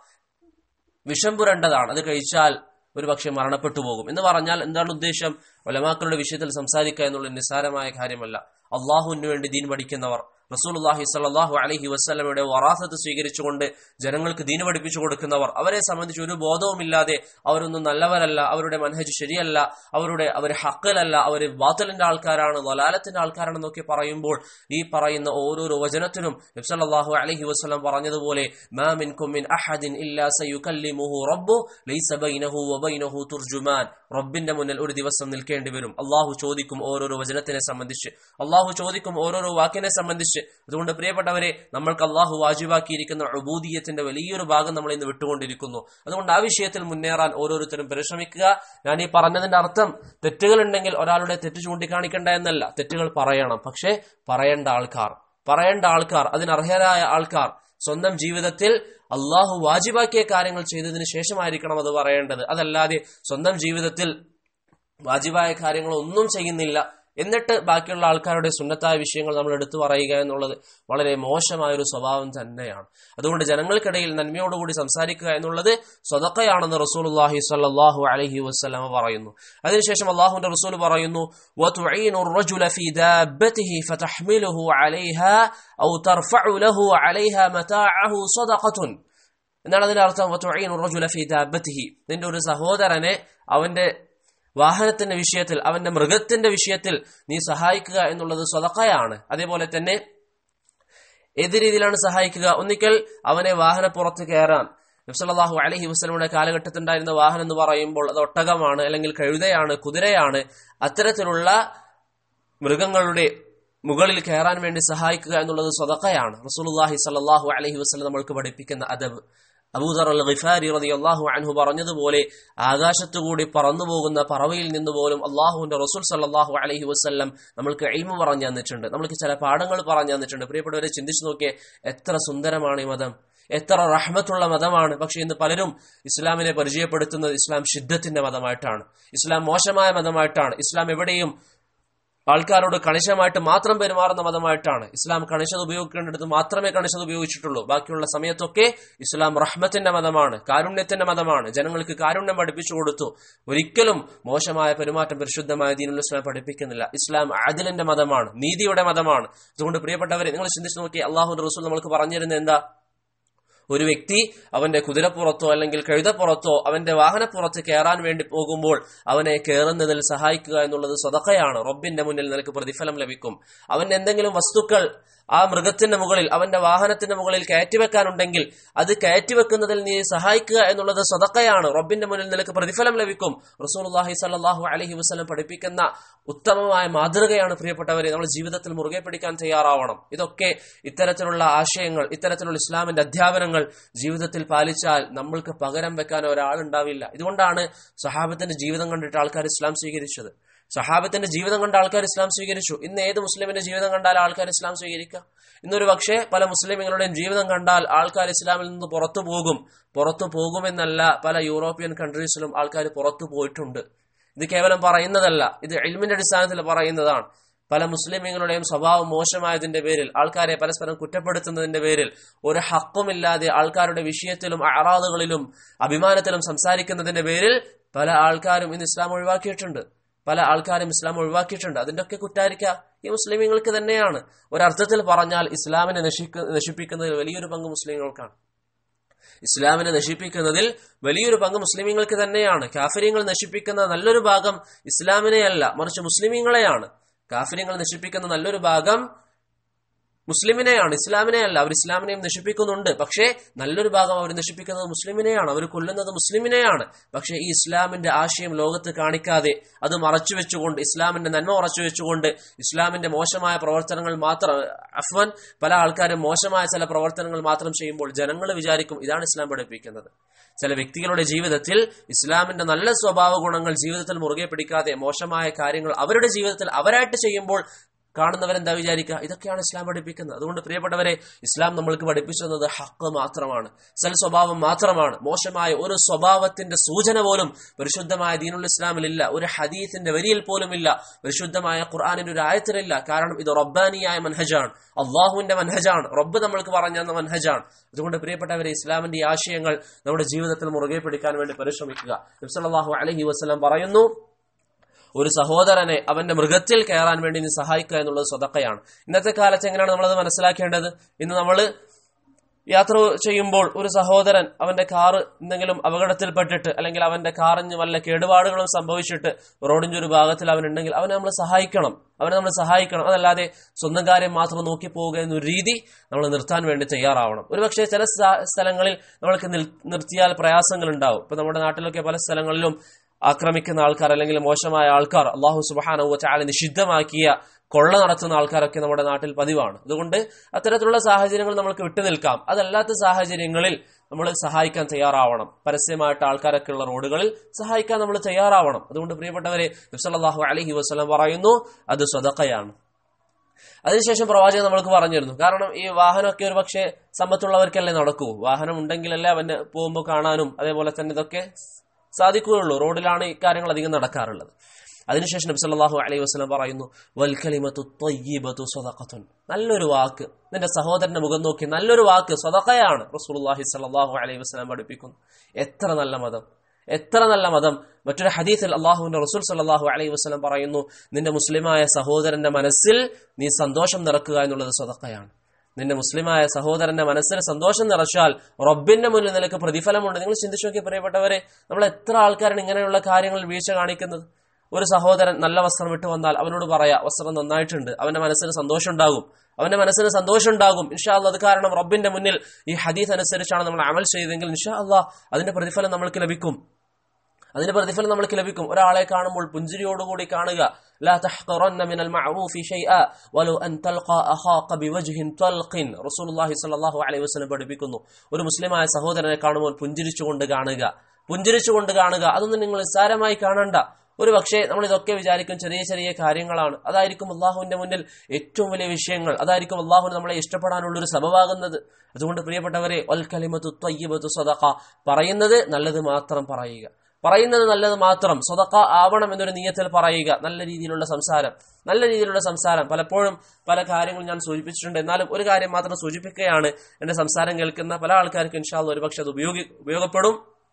വിഷം പുരണ്ടതാണ് അത് കഴിച്ചാൽ ഒരു പക്ഷെ മരണപ്പെട്ടു പോകും എന്ന് പറഞ്ഞാൽ എന്താണ് ഉദ്ദേശം ഒലമാക്കളുടെ വിഷയത്തിൽ സംസാരിക്കുക എന്നുള്ള നിസ്സാരമായ കാര്യമല്ല അള്ളാഹുവിന് വേണ്ടി ദീൻ പഠിക്കുന്നവർ റസൂലുള്ളാഹി സ്വല്ലല്ലാഹു അലൈഹി വസല്ലമയുടെ വറാസത്ത് സ്വീകരിച്ചുകൊണ്ട് ജനങ്ങൾക്ക് ദീൻ പഠിപ്പിച്ചു കൊടുക്കുന്നവർ അവരെ സംബന്ധിച്ച് ഒരു ബോധവുമില്ലാതെ അവരൊന്നും നല്ലവരല്ല അവരുടെ മനഹജ് ശരിയല്ല അവരുടെ അവർ ഹക്കലല്ല അവർ ബാത്തലിന്റെ ആൾക്കാരാണ് വലാലത്തിന്റെ ആൾക്കാരാണെന്നൊക്കെ പറയുമ്പോൾ ഈ പറയുന്ന ഓരോരോ വചനത്തിനും നബ്സല്ലാഹു അലൈഹി വസല്ലം പറഞ്ഞതുപോലെ മാ മിൻകും മിൻ അഹദിൻ ഇല്ലാ സയുകല്ലിമുഹു റബ്ബു ലൈസ ബൈനഹു വബൈനഹു തുർജുമാൻ റബ്ബിന്റെ മുന്നിൽ ഒരു ദിവസം നിൽക്കേണ്ടി വരും അള്ളാഹു ചോദിക്കും ഓരോരോ വചനത്തിനെ സംബന്ധിച്ച് അള്ളാഹു ചോദിക്കും ഓരോരോ വാക്കിനെ സംബന്ധിച്ച് അതുകൊണ്ട് പ്രിയപ്പെട്ടവരെ നമ്മൾക്ക് അള്ളാഹു വാജിബാക്കിയിരിക്കുന്ന അബൂദീയത്തിന്റെ വലിയൊരു ഭാഗം നമ്മൾ ഇന്ന് വിട്ടുകൊണ്ടിരിക്കുന്നു അതുകൊണ്ട് ആ വിഷയത്തിൽ മുന്നേറാൻ ഓരോരുത്തരും പരിശ്രമിക്കുക ഞാൻ ഈ പറഞ്ഞതിന്റെ അർത്ഥം തെറ്റുകൾ ഉണ്ടെങ്കിൽ ഒരാളുടെ തെറ്റ് ചൂണ്ടിക്കാണിക്കേണ്ട എന്നല്ല തെറ്റുകൾ പറയണം പക്ഷേ പറയേണ്ട ആൾക്കാർ പറയേണ്ട ആൾക്കാർ അതിനർഹരായ ആൾക്കാർ സ്വന്തം ജീവിതത്തിൽ അള്ളാഹു വാജിബാക്കിയ കാര്യങ്ങൾ ചെയ്തതിനു ശേഷമായിരിക്കണം അത് പറയേണ്ടത് അതല്ലാതെ സ്വന്തം ജീവിതത്തിൽ വാജിബായ കാര്യങ്ങൾ ഒന്നും ചെയ്യുന്നില്ല എന്നിട്ട് ബാക്കിയുള്ള ആൾക്കാരുടെ സുന്നത്തായ വിഷയങ്ങൾ നമ്മൾ എടുത്തു പറയുക എന്നുള്ളത് വളരെ മോശമായ ഒരു സ്വഭാവം തന്നെയാണ് അതുകൊണ്ട് ജനങ്ങൾക്കിടയിൽ നന്മയോടുകൂടി സംസാരിക്കുക എന്നുള്ളത് സ്വതക്കയാണെന്ന് റസൂലുള്ളാഹി സ്വല്ലല്ലാഹു അലൈഹി വസല്ലമ പറയുന്നു അതിനുശേഷം അള്ളാഹുവിന്റെ റസൂൽ പറയുന്നു وَتُعِينُ الرَّجُلَ فِي دَابَّتِهِ فَتَحْمِلُهُ عَلَيْهَا أَوْ تَرْفَعُ لَهُ عَلَيْهَا مَتَاعَهُ صَدَقَةٌ എന്നാണ് അതിന്റെ അർത്ഥം وَتُعِينُ الرَّجُلَ فِي دَابَّتِهِ നിന്റെ ഒരു സഹോദരനെ അവന്റെ വാഹനത്തിന്റെ വിഷയത്തിൽ അവന്റെ മൃഗത്തിന്റെ വിഷയത്തിൽ നീ സഹായിക്കുക എന്നുള്ളത് സ്വതക്കയാണ് അതേപോലെ തന്നെ ഏത് രീതിയിലാണ് സഹായിക്കുക ഒന്നിക്കൽ അവനെ വാഹനപ്പുറത്ത് കയറാൻ നബ്സല്ലാഹു അലഹി വസ്ലമിയുടെ കാലഘട്ടത്തിലുണ്ടായിരുന്ന വാഹനം എന്ന് പറയുമ്പോൾ അത് ഒട്ടകമാണ് അല്ലെങ്കിൽ കഴുതയാണ് കുതിരയാണ് അത്തരത്തിലുള്ള മൃഗങ്ങളുടെ മുകളിൽ കയറാൻ വേണ്ടി സഹായിക്കുക എന്നുള്ളത് സ്വതക്കയാണ് റസൂലുള്ളാഹി സല്ലല്ലാഹു അലൈഹി വസല്ലം നമ്മൾക്ക് പഠിപ്പിക്കുന്ന അദബ് അബൂദർ അൽ ഖിഫാരി റളിയല്ലാഹു അൻഹു പറഞ്ഞതുപോലെ ആകാശത്തുകൂടി പറന്നു പോകുന്ന പറവയിൽ നിന്ന് പോലും അള്ളാഹുവിന്റെ റസൂൽ സല്ലല്ലാഹു അലൈഹി വസല്ലം നമ്മൾക്ക് എൽമ പറഞ്ഞു തന്നിട്ടുണ്ട് നമ്മൾക്ക് ചില പാഠങ്ങൾ പറഞ്ഞു തന്നിട്ടുണ്ട് പ്രിയപ്പെട്ടവരെ ചിന്തിച്ചു നോക്കിയേ എത്ര സുന്ദരമാണ് ഈ മതം എത്ര റഹ്മത്തുള്ള മതമാണ് പക്ഷെ ഇന്ന് പലരും ഇസ്ലാമിനെ പരിചയപ്പെടുത്തുന്നത് ഇസ്ലാം ശുദ്ധത്തിന്റെ മതമായിട്ടാണ് ഇസ്ലാം മോശമായ മതമായിട്ടാണ് ഇസ്ലാം എവിടെയും ആൾക്കാരോട് കണിശമായിട്ട് മാത്രം പെരുമാറുന്ന മതമായിട്ടാണ് ഇസ്ലാം കണിശത ഉപയോഗിക്കേണ്ടത് മാത്രമേ കണിശത ഉപയോഗിച്ചിട്ടുള്ളൂ ബാക്കിയുള്ള സമയത്തൊക്കെ ഇസ്ലാം റഹ്മത്തിന്റെ മതമാണ് കാരുണ്യത്തിന്റെ മതമാണ് ജനങ്ങൾക്ക് കാരുണ്യം പഠിപ്പിച്ചു കൊടുത്തു ഒരിക്കലും മോശമായ പെരുമാറ്റം പരിശുദ്ധമായ ദീനുൽ ഇസ്ലാം പഠിപ്പിക്കുന്നില്ല ഇസ്ലാം ആദിലിന്റെ മതമാണ് നീതിയുടെ മതമാണ് അതുകൊണ്ട് പ്രിയപ്പെട്ടവരെ നിങ്ങൾ ചിന്തിച്ചു നോക്കി അള്ളാഹുന്റെ റസൂൽ നമ്മൾക്ക് പറഞ്ഞിരുന്നത് എന്താ ഒരു വ്യക്തി അവന്റെ കുതിരപ്പുറത്തോ അല്ലെങ്കിൽ കഴുതപ്പുറത്തോ അവന്റെ വാഹനപ്പുറത്ത് കയറാൻ വേണ്ടി പോകുമ്പോൾ അവനെ കയറുന്നതിൽ സഹായിക്കുക എന്നുള്ളത് സ്വതക്കയാണ് റബ്ബിന്റെ മുന്നിൽ നിനക്ക് പ്രതിഫലം ലഭിക്കും അവൻ എന്തെങ്കിലും വസ്തുക്കൾ ആ മൃഗത്തിന്റെ മുകളിൽ അവന്റെ വാഹനത്തിന്റെ മുകളിൽ കയറ്റിവെക്കാനുണ്ടെങ്കിൽ അത് കയറ്റിവെക്കുന്നതിൽ നീ സഹായിക്കുക എന്നുള്ളത് സ്വതക്കയാണ് റബ്ബിന്റെ മുന്നിൽ നിനക്ക് പ്രതിഫലം ലഭിക്കും റസൂലുള്ളാഹി സ്വല്ലല്ലാഹു അലൈഹി വസല്ലം പഠിപ്പിക്കുന്ന ഉത്തമമായ മാതൃകയാണ് പ്രിയപ്പെട്ടവരെ നമ്മൾ ജീവിതത്തിൽ മുറുകെ പിടിക്കാൻ തയ്യാറാവണം ഇതൊക്കെ ഇത്തരത്തിലുള്ള ആശയങ്ങൾ ഇത്തരത്തിലുള്ള ഇസ്ലാമിന്റെ അധ്യാപനങ്ങൾ ജീവിതത്തിൽ പാലിച്ചാൽ നമ്മൾക്ക് പകരം വെക്കാൻ ഒരാളുണ്ടാവില്ല ഇതുകൊണ്ടാണ് സഹാബത്തിന്റെ ജീവിതം കണ്ടിട്ട് ആൾക്കാർ ഇസ്ലാം സ്വീകരിച്ചത് സഹാബത്തിന്റെ ജീവിതം കണ്ട ആൾക്കാർ ഇസ്ലാം സ്വീകരിച്ചു ഇന്ന് ഏത് മുസ്ലിമിന്റെ ജീവിതം കണ്ടാൽ ആൾക്കാർ ഇസ്ലാം സ്വീകരിക്കുക ഇന്നൊരു പക്ഷേ പല മുസ്ലിമുകളുടെയും ജീവിതം കണ്ടാൽ ആൾക്കാർ ഇസ്ലാമിൽ നിന്ന് പുറത്തു പോകും പുറത്തു പോകുമെന്നല്ല പല യൂറോപ്യൻ കൺട്രീസിലും ആൾക്കാർ പുറത്തു പോയിട്ടുണ്ട് ഇത് കേവലം പറയുന്നതല്ല ഇത് എൽമിന്റെ അടിസ്ഥാനത്തിൽ പറയുന്നതാണ് പല മുസ്ലിമീങ്ങളുടെയും സ്വഭാവം മോശമായതിന്റെ പേരിൽ ആൾക്കാരെ പരസ്പരം കുറ്റപ്പെടുത്തുന്നതിന്റെ പേരിൽ ഒരു ഹക്കുമില്ലാതെ ആൾക്കാരുടെ വിഷയത്തിലും അറാദുകളിലും അഭിമാനത്തിലും സംസാരിക്കുന്നതിന്റെ പേരിൽ പല ആൾക്കാരും ഇന്ന് ഇസ്ലാം ഒഴിവാക്കിയിട്ടുണ്ട് പല ആൾക്കാരും ഇസ്ലാം ഒഴിവാക്കിയിട്ടുണ്ട് അതിന്റെ ഒക്കെ കുറ്റാരിക്ക ഈ മുസ്ലിമീങ്ങൾക്ക് തന്നെയാണ് ഒരർത്ഥത്തിൽ പറഞ്ഞാൽ ഇസ്ലാമിനെ നശിക്ക നശിപ്പിക്കുന്നതിൽ വലിയൊരു പങ്ക് മുസ്ലിങ്ങൾക്കാണ് ഇസ്ലാമിനെ നശിപ്പിക്കുന്നതിൽ വലിയൊരു പങ്ക് മുസ്ലിമീങ്ങൾക്ക് തന്നെയാണ് കാഫര്യങ്ങൾ നശിപ്പിക്കുന്ന നല്ലൊരു ഭാഗം ഇസ്ലാമിനെയല്ല മറിച്ച് മുസ്ലിമീങ്ങളെയാണ് കാഫര്യങ്ങൾ നശിപ്പിക്കുന്ന നല്ലൊരു ഭാഗം മുസ്ലിമിനെയാണ് ഇസ്ലാമിനെയല്ല അവർ ഇസ്ലാമിനെയും നശിപ്പിക്കുന്നുണ്ട് പക്ഷേ നല്ലൊരു ഭാഗം അവർ നശിപ്പിക്കുന്നത് മുസ്ലിമിനെയാണ് അവർ കൊല്ലുന്നത് മുസ്ലിമിനെയാണ് പക്ഷേ ഈ ഇസ്ലാമിന്റെ ആശയം ലോകത്ത് കാണിക്കാതെ അത് മറച്ചു വെച്ചുകൊണ്ട് ഇസ്ലാമിന്റെ നന്മ മറച്ചു വെച്ചുകൊണ്ട് ഇസ്ലാമിന്റെ മോശമായ പ്രവർത്തനങ്ങൾ മാത്രം അഫ്വൻ പല ആൾക്കാരും മോശമായ ചില പ്രവർത്തനങ്ങൾ മാത്രം ചെയ്യുമ്പോൾ ജനങ്ങൾ വിചാരിക്കും ഇതാണ് ഇസ്ലാം പഠിപ്പിക്കുന്നത് ചില വ്യക്തികളുടെ ജീവിതത്തിൽ ഇസ്ലാമിന്റെ നല്ല സ്വഭാവ ഗുണങ്ങൾ ജീവിതത്തിൽ മുറുകെ പിടിക്കാതെ മോശമായ കാര്യങ്ങൾ അവരുടെ ജീവിതത്തിൽ അവരായിട്ട് ചെയ്യുമ്പോൾ കാണുന്നവരെന്താ വിചാരിക്കുക ഇതൊക്കെയാണ് ഇസ്ലാം പഠിപ്പിക്കുന്നത് അതുകൊണ്ട് പ്രിയപ്പെട്ടവരെ ഇസ്ലാം നമ്മൾക്ക് പഠിപ്പിച്ചു തന്നത് ഹക്ക് മാത്രമാണ് സൽ സ്വഭാവം മാത്രമാണ് മോശമായ ഒരു സ്വഭാവത്തിന്റെ സൂചന പോലും പരിശുദ്ധമായ ദീനുൽ ഇസ്ലാമിലില്ല ഒരു ഹദീത്തിന്റെ വരിയിൽ പോലും ഇല്ല പരിശുദ്ധമായ ഖുർആാനിന്റെ ഒരു ആയത്തിലില്ല കാരണം ഇത് റബ്ബാനിയായ മൻഹജാണ് അള്ളാഹുവിന്റെ മൻഹജാണ് റബ്ബ് നമ്മൾക്ക് പറഞ്ഞു തന്ന മൻഹജാണ് അതുകൊണ്ട് പ്രിയപ്പെട്ടവരെ ഇസ്ലാമിന്റെ ഈ ആശയങ്ങൾ നമ്മുടെ ജീവിതത്തിൽ മുറുകെ പിടിക്കാൻ വേണ്ടി പരിശ്രമിക്കുക നബ്സല്ലാഹു അലഹി വസ്ലം പറയുന്നു ഒരു സഹോദരനെ അവന്റെ മൃഗത്തിൽ കയറാൻ വേണ്ടി നീ സഹായിക്കുക എന്നുള്ളത് സ്വതക്കയാണ് ഇന്നത്തെ കാലത്ത് എങ്ങനെയാണ് നമ്മളത് മനസ്സിലാക്കേണ്ടത് ഇന്ന് നമ്മൾ യാത്ര ചെയ്യുമ്പോൾ ഒരു സഹോദരൻ അവന്റെ കാറ് എന്തെങ്കിലും അപകടത്തിൽപ്പെട്ടിട്ട് അല്ലെങ്കിൽ അവന്റെ കാറിന് വല്ല കേടുപാടുകളും സംഭവിച്ചിട്ട് റോഡിന്റെ ഒരു ഭാഗത്തിൽ അവനുണ്ടെങ്കിൽ അവനെ നമ്മൾ സഹായിക്കണം അവനെ നമ്മൾ സഹായിക്കണം അതല്ലാതെ സ്വന്തം കാര്യം മാത്രം നോക്കി പോവുക എന്നൊരു രീതി നമ്മൾ നിർത്താൻ വേണ്ടി തയ്യാറാവണം ഒരുപക്ഷെ ചില സ്ഥലങ്ങളിൽ നമ്മൾക്ക് നിർത്തിയാൽ പ്രയാസങ്ങൾ ഉണ്ടാവും ഇപ്പൊ നമ്മുടെ നാട്ടിലൊക്കെ പല സ്ഥലങ്ങളിലും ആക്രമിക്കുന്ന ആൾക്കാർ അല്ലെങ്കിൽ മോശമായ ആൾക്കാർ അള്ളാഹു സുബാനവ ചാല നിഷിദ്ധമാക്കിയ കൊള്ള നടത്തുന്ന ആൾക്കാരൊക്കെ നമ്മുടെ നാട്ടിൽ പതിവാണ് അതുകൊണ്ട് അത്തരത്തിലുള്ള സാഹചര്യങ്ങൾ നമുക്ക് വിട്ടുനിൽക്കാം അതല്ലാത്ത സാഹചര്യങ്ങളിൽ നമ്മൾ സഹായിക്കാൻ തയ്യാറാവണം പരസ്യമായിട്ട് ആൾക്കാരൊക്കെ ഉള്ള റോഡുകളിൽ സഹായിക്കാൻ നമ്മൾ തയ്യാറാവണം അതുകൊണ്ട് പ്രിയപ്പെട്ടവരെ നബ്സല്ലാഹു അലഹി വസ്ലം പറയുന്നു അത് സ്വതക്കയാണ് അതിനുശേഷം പ്രവാചകൻ നമ്മൾക്ക് പറഞ്ഞിരുന്നു കാരണം ഈ വാഹനമൊക്കെ ഒരു പക്ഷേ സമ്പത്തുള്ളവർക്കല്ലേ നടക്കൂ വാഹനം ഉണ്ടെങ്കിലല്ലേ അവന് പോകുമ്പോൾ കാണാനും അതേപോലെ തന്നെ ഇതൊക്കെ സാധിക്കുകയുള്ളൂ റോഡിലാണ് ഇക്കാര്യങ്ങൾ അധികം നടക്കാറുള്ളത് അതിനുശേഷം നബി സല്ലല്ലാഹു അലൈഹി വസല്ലം പറയുന്നു വൽ കലിമത്തു ത്വയ്യിബത്തു സ്വദഖത്തുൻ നല്ലൊരു വാക്ക് നിന്റെ സഹോദരന്റെ മുഖം നോക്കി നല്ലൊരു വാക്ക് സ്വതക്കയാണ് റസൂലുള്ളാഹി സ്വല്ലല്ലാഹു അലൈഹി വസല്ലം പഠിപ്പിക്കുന്നു എത്ര നല്ല മതം എത്ര നല്ല മതം മറ്റൊരു ഹദീസിൽ അള്ളാഹുവിന്റെ റസൂൽ സല്ലല്ലാഹു അലൈഹി വസല്ലം പറയുന്നു നിന്റെ മുസ്ലിമായ സഹോദരന്റെ മനസ്സിൽ നീ സന്തോഷം നിറക്കുക എന്നുള്ളത് സ്വതക്കയാണ് നിന്റെ മുസ്ലിമായ സഹോദരന്റെ മനസ്സിൽ സന്തോഷം നിറച്ചാൽ റബ്ബിന്റെ മുന്നിൽ നിനക്ക് പ്രതിഫലമുണ്ട് നിങ്ങൾ ചിന്തിച്ചു നോക്കി പ്രിയപ്പെട്ടവരെ നമ്മൾ എത്ര ആൾക്കാരാണ് ഇങ്ങനെയുള്ള കാര്യങ്ങളിൽ വീഴ്ച കാണിക്കുന്നത് ഒരു സഹോദരൻ നല്ല വസ്ത്രം ഇട്ട് വന്നാൽ അവനോട് പറയാ വസ്ത്രം നന്നായിട്ടുണ്ട് അവന്റെ മനസ്സിന് സന്തോഷം ഉണ്ടാകും അവന്റെ മനസ്സിന് സന്തോഷം ഉണ്ടാകും ഇൻഷാ അല്ലാ അത് കാരണം റബ്ബിന്റെ മുന്നിൽ ഈ ഹദീസ് അനുസരിച്ചാണ് നമ്മൾ അമൽ ചെയ്തെങ്കിൽ ഇൻഷാ അല്ലാ അതിന്റെ പ്രതിഫലം നമ്മൾക്ക് ലഭിക്കും അതിന്റെ പ്രതിഫലം നമ്മൾക്ക് ലഭിക്കും ഒരാളെ കാണുമ്പോൾ പുഞ്ചിരിയോടുകൂടി കാണുക لا تحقرن من المعروف شيئا ولو ان تلقى اخاك بوجه طلق رسول الله صلى الله عليه وسلم പഠിപ്പിക്കുന്നു ഒരു മുസ്ലിമായ സഹോദരനെ കാണുമ്പോൾ പുഞ്ചിരിച്ചുകൊണ്ട് കാണുക പുഞ്ചിരിച്ചുകൊണ്ട് കാണുക അതൊന്നും നിങ്ങൾ നിസ്സാരമായി കാണണ്ട ഒരു പക്ഷേ നമ്മൾ ഇതൊക്കെ വിചാരിക്കും ചെറിയ ചെറിയ കാര്യങ്ങളാണ് അതായിരിക്കും അള്ളാഹുവിന്റെ മുന്നിൽ ഏറ്റവും വലിയ വിഷയങ്ങൾ അതായിരിക്കും അള്ളാഹുവിന് നമ്മളെ ഇഷ്ടപ്പെടാനുള്ള ഒരു സബവാകുന്നത് അതുകൊണ്ട് പ്രിയപ്പെട്ടവരെ ഒൽ കലിമത്തു ത്വയ്യബത്തു സദഖ പറയുന്നത് നല്ലത് മാത്രം പറയുക പറയുന്നത് നല്ലത് മാത്രം സ്വതക്ക ആവണം എന്നൊരു നീയത്തിൽ പറയുക നല്ല രീതിയിലുള്ള സംസാരം നല്ല രീതിയിലുള്ള സംസാരം പലപ്പോഴും പല കാര്യങ്ങൾ ഞാൻ സൂചിപ്പിച്ചിട്ടുണ്ട് എന്നാലും ഒരു കാര്യം മാത്രം സൂചിപ്പിക്കുകയാണ് എന്റെ സംസാരം കേൾക്കുന്ന പല ആൾക്കാർക്ക് ഇൻഷാല്ല ഒരുപക്ഷെ അത് ഉപയോഗി ഉപയോഗപ്പെടും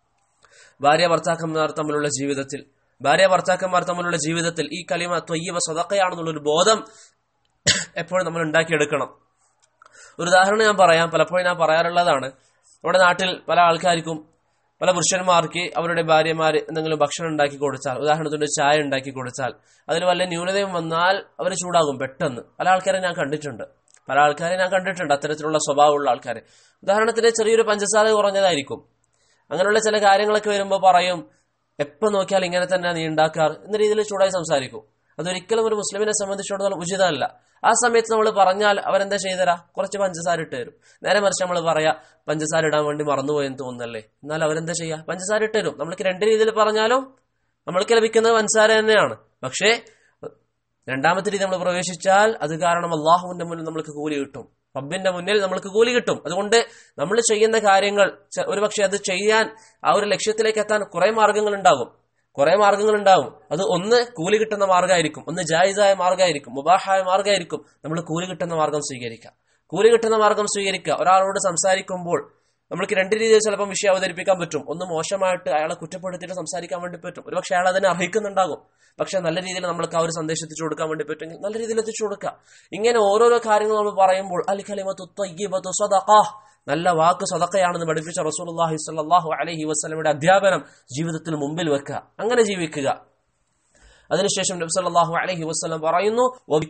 ഭാര്യ ഭർത്താക്കന്മാർ തമ്മിലുള്ള ജീവിതത്തിൽ ഭാര്യ ഭർത്താക്കന്മാർ തമ്മിലുള്ള ജീവിതത്തിൽ ഈ കലിമ ത്വയ്യവ സ്വതക്കയാണെന്നുള്ളൊരു ബോധം എപ്പോഴും നമ്മൾ ഉണ്ടാക്കിയെടുക്കണം ഒരു ഉദാഹരണം ഞാൻ പറയാം പലപ്പോഴും ഞാൻ പറയാറുള്ളതാണ് നമ്മുടെ നാട്ടിൽ പല ആൾക്കാർക്കും പല പുരുഷന്മാർക്ക് അവരുടെ ഭാര്യമാർ എന്തെങ്കിലും ഭക്ഷണം ഉണ്ടാക്കി കൊടുത്താൽ ഉദാഹരണത്തിന് ചായ ഉണ്ടാക്കി കൊടുത്താൽ അതിൽ വല്ല ന്യൂനതയും വന്നാൽ അവർ ചൂടാകും പെട്ടെന്ന് പല ആൾക്കാരെ ഞാൻ കണ്ടിട്ടുണ്ട് പല ആൾക്കാരെ ഞാൻ കണ്ടിട്ടുണ്ട് അത്തരത്തിലുള്ള സ്വഭാവമുള്ള ആൾക്കാരെ ഉദാഹരണത്തിന് ചെറിയൊരു പഞ്ചസാര കുറഞ്ഞതായിരിക്കും അങ്ങനെയുള്ള ചില കാര്യങ്ങളൊക്കെ വരുമ്പോൾ പറയും എപ്പോൾ നോക്കിയാൽ ഇങ്ങനെ തന്നെ നീ ഉണ്ടാക്കാറ് എന്ന രീതിയിൽ ചൂടായി സംസാരിക്കും അതൊരിക്കലും ഒരു മുസ്ലിമിനെ സംബന്ധിച്ചിടത്തോളം ഉചിതമല്ല ആ സമയത്ത് നമ്മൾ പറഞ്ഞാൽ അവരെന്താ ചെയ്തരാ കുറച്ച് പഞ്ചസാര ഇട്ട് തരും നേരെ മറിച്ച് നമ്മൾ പറയാ പഞ്ചസാര ഇടാൻ വേണ്ടി മറന്നുപോയെന്ന് തോന്നുന്നല്ലേ എന്നാൽ അവരെന്താ ചെയ്യാ പഞ്ചസാര ഇട്ട് തരും നമ്മൾക്ക് രണ്ട് രീതിയിൽ പറഞ്ഞാലും നമ്മൾക്ക് ലഭിക്കുന്നത് പഞ്ചസാര തന്നെയാണ് പക്ഷേ രണ്ടാമത്തെ രീതി നമ്മൾ പ്രവേശിച്ചാൽ അത് കാരണം അള്ളാഹുവിന്റെ മുന്നിൽ നമ്മൾക്ക് കൂലി കിട്ടും റബ്ബിന്റെ മുന്നിൽ നമ്മൾക്ക് കൂലി കിട്ടും അതുകൊണ്ട് നമ്മൾ ചെയ്യുന്ന കാര്യങ്ങൾ ഒരുപക്ഷെ അത് ചെയ്യാൻ ആ ഒരു ലക്ഷ്യത്തിലേക്ക് എത്താൻ കുറെ മാർഗങ്ങൾ ഉണ്ടാകും കുറെ മാർഗങ്ങൾ ഉണ്ടാവും അത് ഒന്ന് കൂലി കിട്ടുന്ന മാർഗമായിരിക്കും ഒന്ന് ജായിസായ മാർഗമായിരിക്കും മുബാഹായ മാർഗമായിരിക്കും നമ്മൾ കൂലി കിട്ടുന്ന മാർഗം സ്വീകരിക്കുക കൂലി കിട്ടുന്ന മാർഗം സ്വീകരിക്കുക ഒരാളോട് സംസാരിക്കുമ്പോൾ നമ്മൾക്ക് രണ്ട് രീതിയിൽ ചിലപ്പോൾ വിഷയം അവതരിപ്പിക്കാൻ പറ്റും ഒന്ന് മോശമായിട്ട് അയാളെ കുറ്റപ്പെടുത്തിയിട്ട് സംസാരിക്കാൻ വേണ്ടി പറ്റും ഒരുപക്ഷെ അയാൾ അതിനെ അർഹിക്കുന്നുണ്ടാകും പക്ഷെ നല്ല രീതിയിൽ നമ്മൾക്ക് ആ ഒരു സന്ദേശം എത്തിച്ചു കൊടുക്കാൻ വേണ്ടി പറ്റുമെങ്കിൽ നല്ല രീതിയിൽ എത്തിച്ചു കൊടുക്കുക ഇങ്ങനെ ഓരോരോ കാര്യങ്ങൾ നമ്മൾ പറയുമ്പോൾ അൽ കലിമത്തു ത്വയ്യിബത്തു സദഖ നല്ല വാക്ക് സദക്കയാണെന്ന് പഠിപ്പിച്ച റസൂലുള്ളാഹി സ്വല്ലല്ലാഹു അലൈഹി വസല്ലമയുടെ അധ്യാപനം ജീവിതത്തിൽ മുമ്പിൽ വെക്കുക അങ്ങനെ ജീവിക്കുക അതിനുശേഷം നബി സല്ലല്ലാഹു അലൈഹി വസല്ലം പറയുന്നു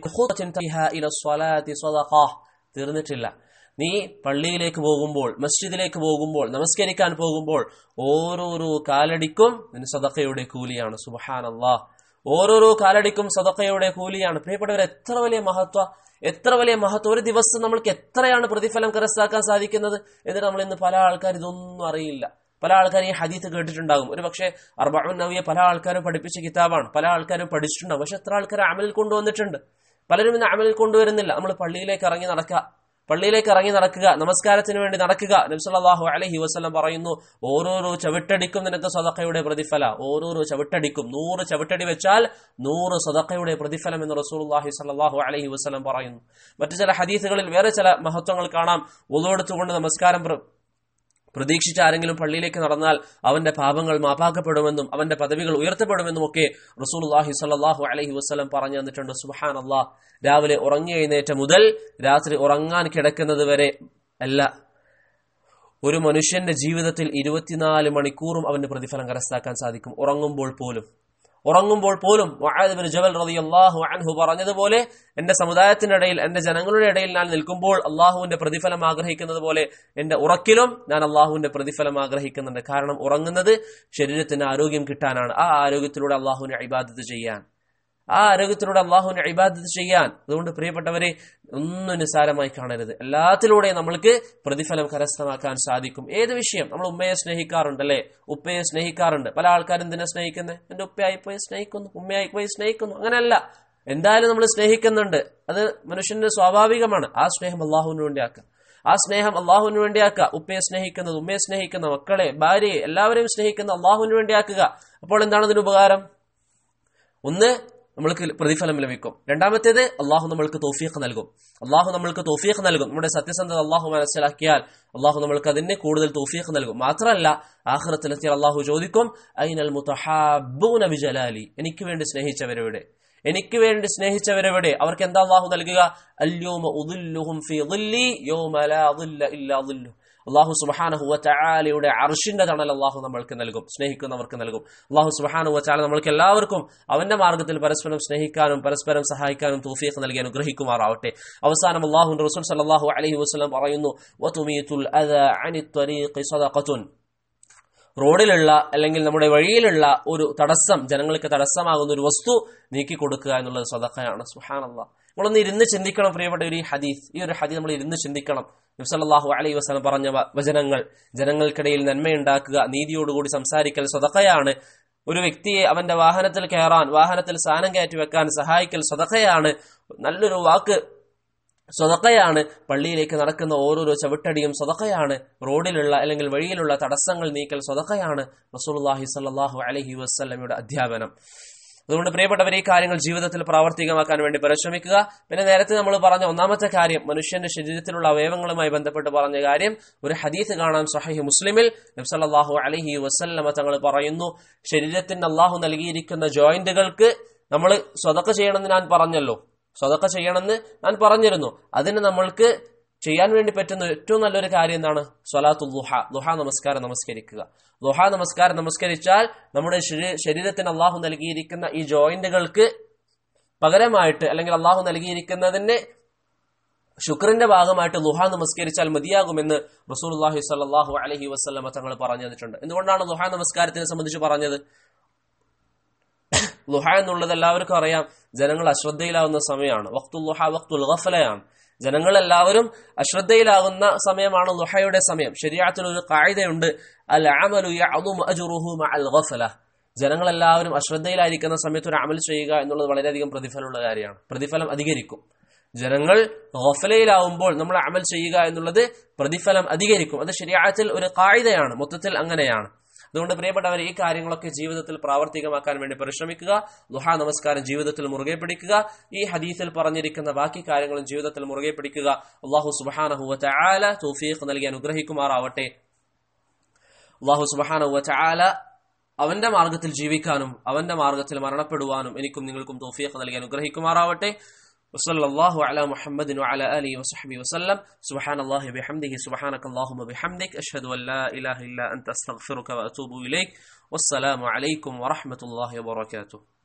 തീർന്നിട്ടില്ല നീ പള്ളിയിലേക്ക് പോകുമ്പോൾ മസ്ജിദിലേക്ക് പോകുമ്പോൾ നമസ്കരിക്കാൻ പോകുമ്പോൾ ഓരോരോ കാലടിക്കും നിന് സദക്കയുടെ കൂലിയാണ് സുബഹാനല്ലാഹ് ഓരോരോ കാലടിക്കും സദക്കയുടെ കൂലിയാണ് പ്രിയപ്പെട്ടവർ എത്ര വലിയ മഹത്വ എത്ര വലിയ മഹത്വം ഒരു ദിവസം നമ്മൾക്ക് എത്രയാണ് പ്രതിഫലം കരസ്ഥാക്കാൻ സാധിക്കുന്നത് എന്നിട്ട് നമ്മൾ ഇന്ന് പല ആൾക്കാർ ഇതൊന്നും അറിയില്ല പല ആൾക്കാരും ഈ ഹദീത്ത് കേട്ടിട്ടുണ്ടാകും ഒരു പക്ഷേ അർബാൻ നവിയെ പല ആൾക്കാരും പഠിപ്പിച്ച കിതാബാണ് പല ആൾക്കാരും പഠിച്ചിട്ടുണ്ടാകും പക്ഷെ എത്ര ആൾക്കാർ അമലിൽ കൊണ്ടുവന്നിട്ടുണ്ട് പലരും ഇന്ന് അമലിൽ കൊണ്ടുവരുന്നില്ല നമ്മൾ പള്ളിയിലേക്ക് ഇറങ്ങി നടക്കുക പള്ളിയിലേക്ക് ഇറങ്ങി നടക്കുക നമസ്കാരത്തിന് വേണ്ടി നടക്കുക നബ്സല്ലാഹു അലഹി വസ്ലം പറയുന്നു ഓരോരോ ചവിട്ടടിക്കും നിനക്ക് സ്വതക്കയുടെ പ്രതിഫല ഓരോരോ ചവിട്ടടിക്കും നൂറ് ചവിട്ടടി വെച്ചാൽ നൂറ് സ്വതക്കയുടെ പ്രതിഫലം എന്ന് റസൂൽഹി സല്ലാഹു അലഹി വസ്ലം പറയുന്നു മറ്റു ചില ഹദീസുകളിൽ വേറെ ചില മഹത്വങ്ങൾ കാണാം ഒതുവെടുത്തുകൊണ്ട് നമസ്കാരം പ്രതീക്ഷിച്ച് ആരെങ്കിലും പള്ളിയിലേക്ക് നടന്നാൽ അവന്റെ പാപങ്ങൾ മാപ്പാക്കപ്പെടുമെന്നും അവന്റെ പദവികൾ ഉയർത്തപ്പെടുമെന്നും ഒക്കെ റസൂൽഹി സല്ലാഹു അലഹി വസ്ലം പറഞ്ഞു തന്നിട്ടുണ്ട് സുഹാൻ അള്ളാഹ് രാവിലെ ഉറങ്ങി എഴുന്നേറ്റ മുതൽ രാത്രി ഉറങ്ങാൻ കിടക്കുന്നത് വരെ അല്ല ഒരു മനുഷ്യന്റെ ജീവിതത്തിൽ ഇരുപത്തിനാല് മണിക്കൂറും അവന്റെ പ്രതിഫലം കരസ്ഥാക്കാൻ സാധിക്കും ഉറങ്ങുമ്പോൾ പോലും ഉറങ്ങുമ്പോൾ പോലും ബിൻ ജബൽ റളിയല്ലാഹു അൻഹു പറഞ്ഞതുപോലെ എന്റെ സമുദായത്തിനിടയിൽ എന്റെ ജനങ്ങളുടെ ഇടയിൽ ഞാൻ നിൽക്കുമ്പോൾ അള്ളാഹുവിന്റെ പ്രതിഫലം ആഗ്രഹിക്കുന്നത് പോലെ എന്റെ ഉറക്കിലും ഞാൻ അള്ളാഹുവിന്റെ പ്രതിഫലം ആഗ്രഹിക്കുന്നുണ്ട് കാരണം ഉറങ്ങുന്നത് ശരീരത്തിന് ആരോഗ്യം കിട്ടാനാണ് ആ ആരോഗ്യത്തിലൂടെ അള്ളാഹുവിനെ ഇബാദത്ത് ചെയ്യാൻ ആ ആരോഗ്യത്തിലൂടെ അള്ളാഹുവിനെ ഇബാദത്ത് ചെയ്യാൻ അതുകൊണ്ട് പ്രിയപ്പെട്ടവരെ ഒന്നും നിസ്സാരമായി കാണരുത് എല്ലാത്തിലൂടെയും നമ്മൾക്ക് പ്രതിഫലം കരസ്ഥമാക്കാൻ സാധിക്കും ഏത് വിഷയം നമ്മൾ ഉമ്മയെ സ്നേഹിക്കാറുണ്ട് അല്ലേ ഉപ്പയെ സ്നേഹിക്കാറുണ്ട് പല ആൾക്കാരും എന്തിനെ സ്നേഹിക്കുന്നത് എന്റെ ഉപ്പയായി പോയി സ്നേഹിക്കുന്നു ഉമ്മയായി പോയി സ്നേഹിക്കുന്നു അങ്ങനെയല്ല എന്തായാലും നമ്മൾ സ്നേഹിക്കുന്നുണ്ട് അത് മനുഷ്യന്റെ സ്വാഭാവികമാണ് ആ സ്നേഹം അള്ളാഹുവിന് വേണ്ടി ആക്കുക ആ സ്നേഹം അള്ളാഹുവിന് വേണ്ടിയാക്കുക ഉപ്പയെ സ്നേഹിക്കുന്നത് ഉമ്മയെ സ്നേഹിക്കുന്ന മക്കളെ ഭാര്യയെ എല്ലാവരെയും സ്നേഹിക്കുന്ന അള്ളാഹുവിന് വേണ്ടിയാക്കുക അപ്പോൾ എന്താണ് അതിന് ഉപകാരം ഒന്ന് നമ്മൾക്ക് പ്രതിഫലം ലഭിക്കും രണ്ടാമത്തേത് അള്ളാഹു നമ്മൾക്ക് തോഫീഖ് നൽകും അള്ളാഹു നമ്മൾക്ക് തോഫീഖ് നൽകും നമ്മുടെ സത്യസന്ധത അള്ളാഹു മനസ്സിലാക്കിയാൽ അള്ളാഹു നമ്മൾക്ക് അതിന് കൂടുതൽ തോഫീഖ് നൽകും മാത്രമല്ല ആഹ്റത്തിലെത്തിയാൽ അള്ളാഹു ചോദിക്കും ഐനൽ മുത്തഹാബൂന ബിജലാലി എനിക്ക് വേണ്ടി സ്നേഹിച്ചവരെവിടെ എനിക്ക് വേണ്ടി സ്നേഹിച്ചവരെവിടെ അവർക്ക് എന്താ അള്ളാഹു നൽകുക അല്യോമ ഉദുല്ലുഹും ഫി ظلي يوم لا ظل الا ظله അള്ളാഹു സുബഹാനഹുവ ചാലയുടെ അർഷിന്റെ തണൽ അള്ളാഹു നമ്മൾക്ക് നൽകും സ്നേഹിക്കുന്നവർക്ക് നൽകും അള്ളാഹു സുബഹാനുവ ചാല നമ്മൾക്ക് എല്ലാവർക്കും അവന്റെ മാർഗത്തിൽ പരസ്പരം സ്നേഹിക്കാനും പരസ്പരം സഹായിക്കാനും തൗഫീഖ് നൽകി അനുഗ്രഹിക്കുമാറാവട്ടെ അവസാനം അള്ളാഹു റസൂൽ സല്ലല്ലാഹു അലൈഹി വസല്ലം പറയുന്നു വതുമീതുൽ അദാ അനി ത്വരീഖി സദഖത്തുൻ റോഡിലുള്ള അല്ലെങ്കിൽ നമ്മുടെ വഴിയിലുള്ള ഒരു തടസ്സം ജനങ്ങൾക്ക് തടസ്സമാകുന്ന ഒരു വസ്തു നീക്കി കൊടുക്കുക എന്നുള്ളത് സദഖയാണ് സുഹാനല്ല നമ്മളൊന്ന് ഇരുന്ന് ചിന്തിക്കണം പ്രിയപ്പെട്ട ഒരു ഈ ഹദീസ് ഈ ഒരു ഹദീസ് നമ്മൾ ഇരുന്ന് ചിന്തിക്കണം നബ്സല്ലാഹു അലൈ വസ്ലം പറഞ്ഞ വ- വചനങ്ങൾ ജനങ്ങൾക്കിടയിൽ നന്മയുണ്ടാക്കുക നീതിയോടുകൂടി സംസാരിക്കൽ സ്വതക്കയാണ് ഒരു വ്യക്തിയെ അവന്റെ വാഹനത്തിൽ കയറാൻ വാഹനത്തിൽ സാധനം കയറ്റി വെക്കാൻ സഹായിക്കൽ സ്വതക്കയാണ് നല്ലൊരു വാക്ക് സ്വതക്കയാണ് പള്ളിയിലേക്ക് നടക്കുന്ന ഓരോരോ ചവിട്ടടിയും സ്വതക്കയാണ് റോഡിലുള്ള അല്ലെങ്കിൽ വഴിയിലുള്ള തടസ്സങ്ങൾ നീക്കൽ സ്വതക്കയാണ് റസൂലുള്ളാഹി സ്വല്ലല്ലാഹു അലൈഹി വസല്ലമയുടെ അധ്യാപനം അതുകൊണ്ട് പ്രിയപ്പെട്ടവർ ഈ കാര്യങ്ങൾ ജീവിതത്തിൽ പ്രാവർത്തികമാക്കാൻ വേണ്ടി പരിശ്രമിക്കുക പിന്നെ നേരത്തെ നമ്മൾ പറഞ്ഞ ഒന്നാമത്തെ കാര്യം മനുഷ്യന്റെ ശരീരത്തിലുള്ള അവയവങ്ങളുമായി ബന്ധപ്പെട്ട് പറഞ്ഞ കാര്യം ഒരു ഹദീസ് കാണാം സഹീഹ് മുസ്ലിമിൽ നബ്സല്ലാഹു അലൈഹി വസല്ലമ തങ്ങൾ പറയുന്നു ശരീരത്തിന് അള്ളാഹു നൽകിയിരിക്കുന്ന ജോയിന്റുകൾക്ക് നമ്മൾ സ്വതക്ക ചെയ്യണമെന്ന് ഞാൻ പറഞ്ഞല്ലോ സ്വതക്ക ചെയ്യണമെന്ന് ഞാൻ പറഞ്ഞിരുന്നു അതിന് നമ്മൾക്ക് ചെയ്യാൻ വേണ്ടി പറ്റുന്ന ഏറ്റവും നല്ലൊരു കാര്യം എന്താണ് സ്വലാത്തു ലുഹ ലുഹ നമസ്കാരം നമസ്കരിക്കുക ലുഹ നമസ്കാരം നമസ്കരിച്ചാൽ നമ്മുടെ ശരീ- ശരീരത്തിന് അള്ളാഹു നൽകിയിരിക്കുന്ന ഈ ജോയിന്റുകൾക്ക് പകരമായിട്ട് അല്ലെങ്കിൽ അള്ളാഹു നൽകിയിരിക്കുന്നതിന് ശുക്രന്റെ ഭാഗമായിട്ട് ലുഹ നമസ്കരിച്ചാൽ മതിയാകുമെന്ന് റസൂലുള്ളാഹി സ്വല്ലല്ലാഹു അലൈഹി വസല്ലമ തങ്ങൾ പറഞ്ഞു തന്നിട്ടുണ്ട് എന്തുകൊണ്ടാണ് ലുഹ നമസ്കാരത്തിനെ സംബന്ധിച്ച് പറഞ്ഞത് ലുഹ എന്നുള്ളത് എല്ലാവർക്കും അറിയാം ജനങ്ങൾ അശ്രദ്ധയിലാവുന്ന സമയമാണ് വക്തുൽ ലുഹ വക്തുൽ ഗഫലയാണ് ജനങ്ങൾ എല്ലാവരും അശ്രദ്ധയിലാകുന്ന സമയമാണ് ലുഹയുടെ സമയം ശരിയാത്തിൽ ഒരു കായികയുണ്ട് അൽ അമലു യഅദുമു അജ്റുഹു മഅൽ ഗഫല ജനങ്ങളെല്ലാവരും അശ്രദ്ധയിലായിരിക്കുന്ന സമയത്ത് ഒരു അമൽ ചെയ്യുക എന്നുള്ളത് വളരെയധികം പ്രതിഫലമുള്ള കാര്യമാണ് പ്രതിഫലം അധികരിക്കും ജനങ്ങൾ ഗഫലയിലാവുമ്പോൾ നമ്മൾ അമൽ ചെയ്യുക എന്നുള്ളത് പ്രതിഫലം അധികരിക്കും അത് ശരിയാത്തിൽ ഒരു കായികയാണ് മൊത്തത്തിൽ അങ്ങനെയാണ് അതുകൊണ്ട് പ്രിയപ്പെട്ടവർ ഈ കാര്യങ്ങളൊക്കെ ജീവിതത്തിൽ പ്രാവർത്തികമാക്കാൻ വേണ്ടി പരിശ്രമിക്കുക ലുഹ നമസ്കാരം ജീവിതത്തിൽ മുറുകെ പിടിക്കുക ഈ ഹദീസിൽ പറഞ്ഞിരിക്കുന്ന ബാക്കി കാര്യങ്ങളും ജീവിതത്തിൽ മുറുകെ പിടിക്കുക അള്ളാഹു സുബാനഹുവ ചാല തൗഫീഖ് നൽകി അനുഗ്രഹിക്കുമാറാവട്ടെ അള്ളാഹു സുബാനഹുവ ചാല അവന്റെ മാർഗത്തിൽ ജീവിക്കാനും അവന്റെ മാർഗത്തിൽ മരണപ്പെടുവാനും എനിക്കും നിങ്ങൾക്കും തൗഫീഖ് നൽകി അനുഗ്രഹിക്കുമാറാവട്ടെ وصلى الله على محمد وعلى آله وصحبه وسلم سبحان الله بحمده سبحانك اللهم بحمدك أشهد أن لا إله إلا أنت أستغفرك وأتوب إليك والسلام عليكم ورحمة الله وبركاته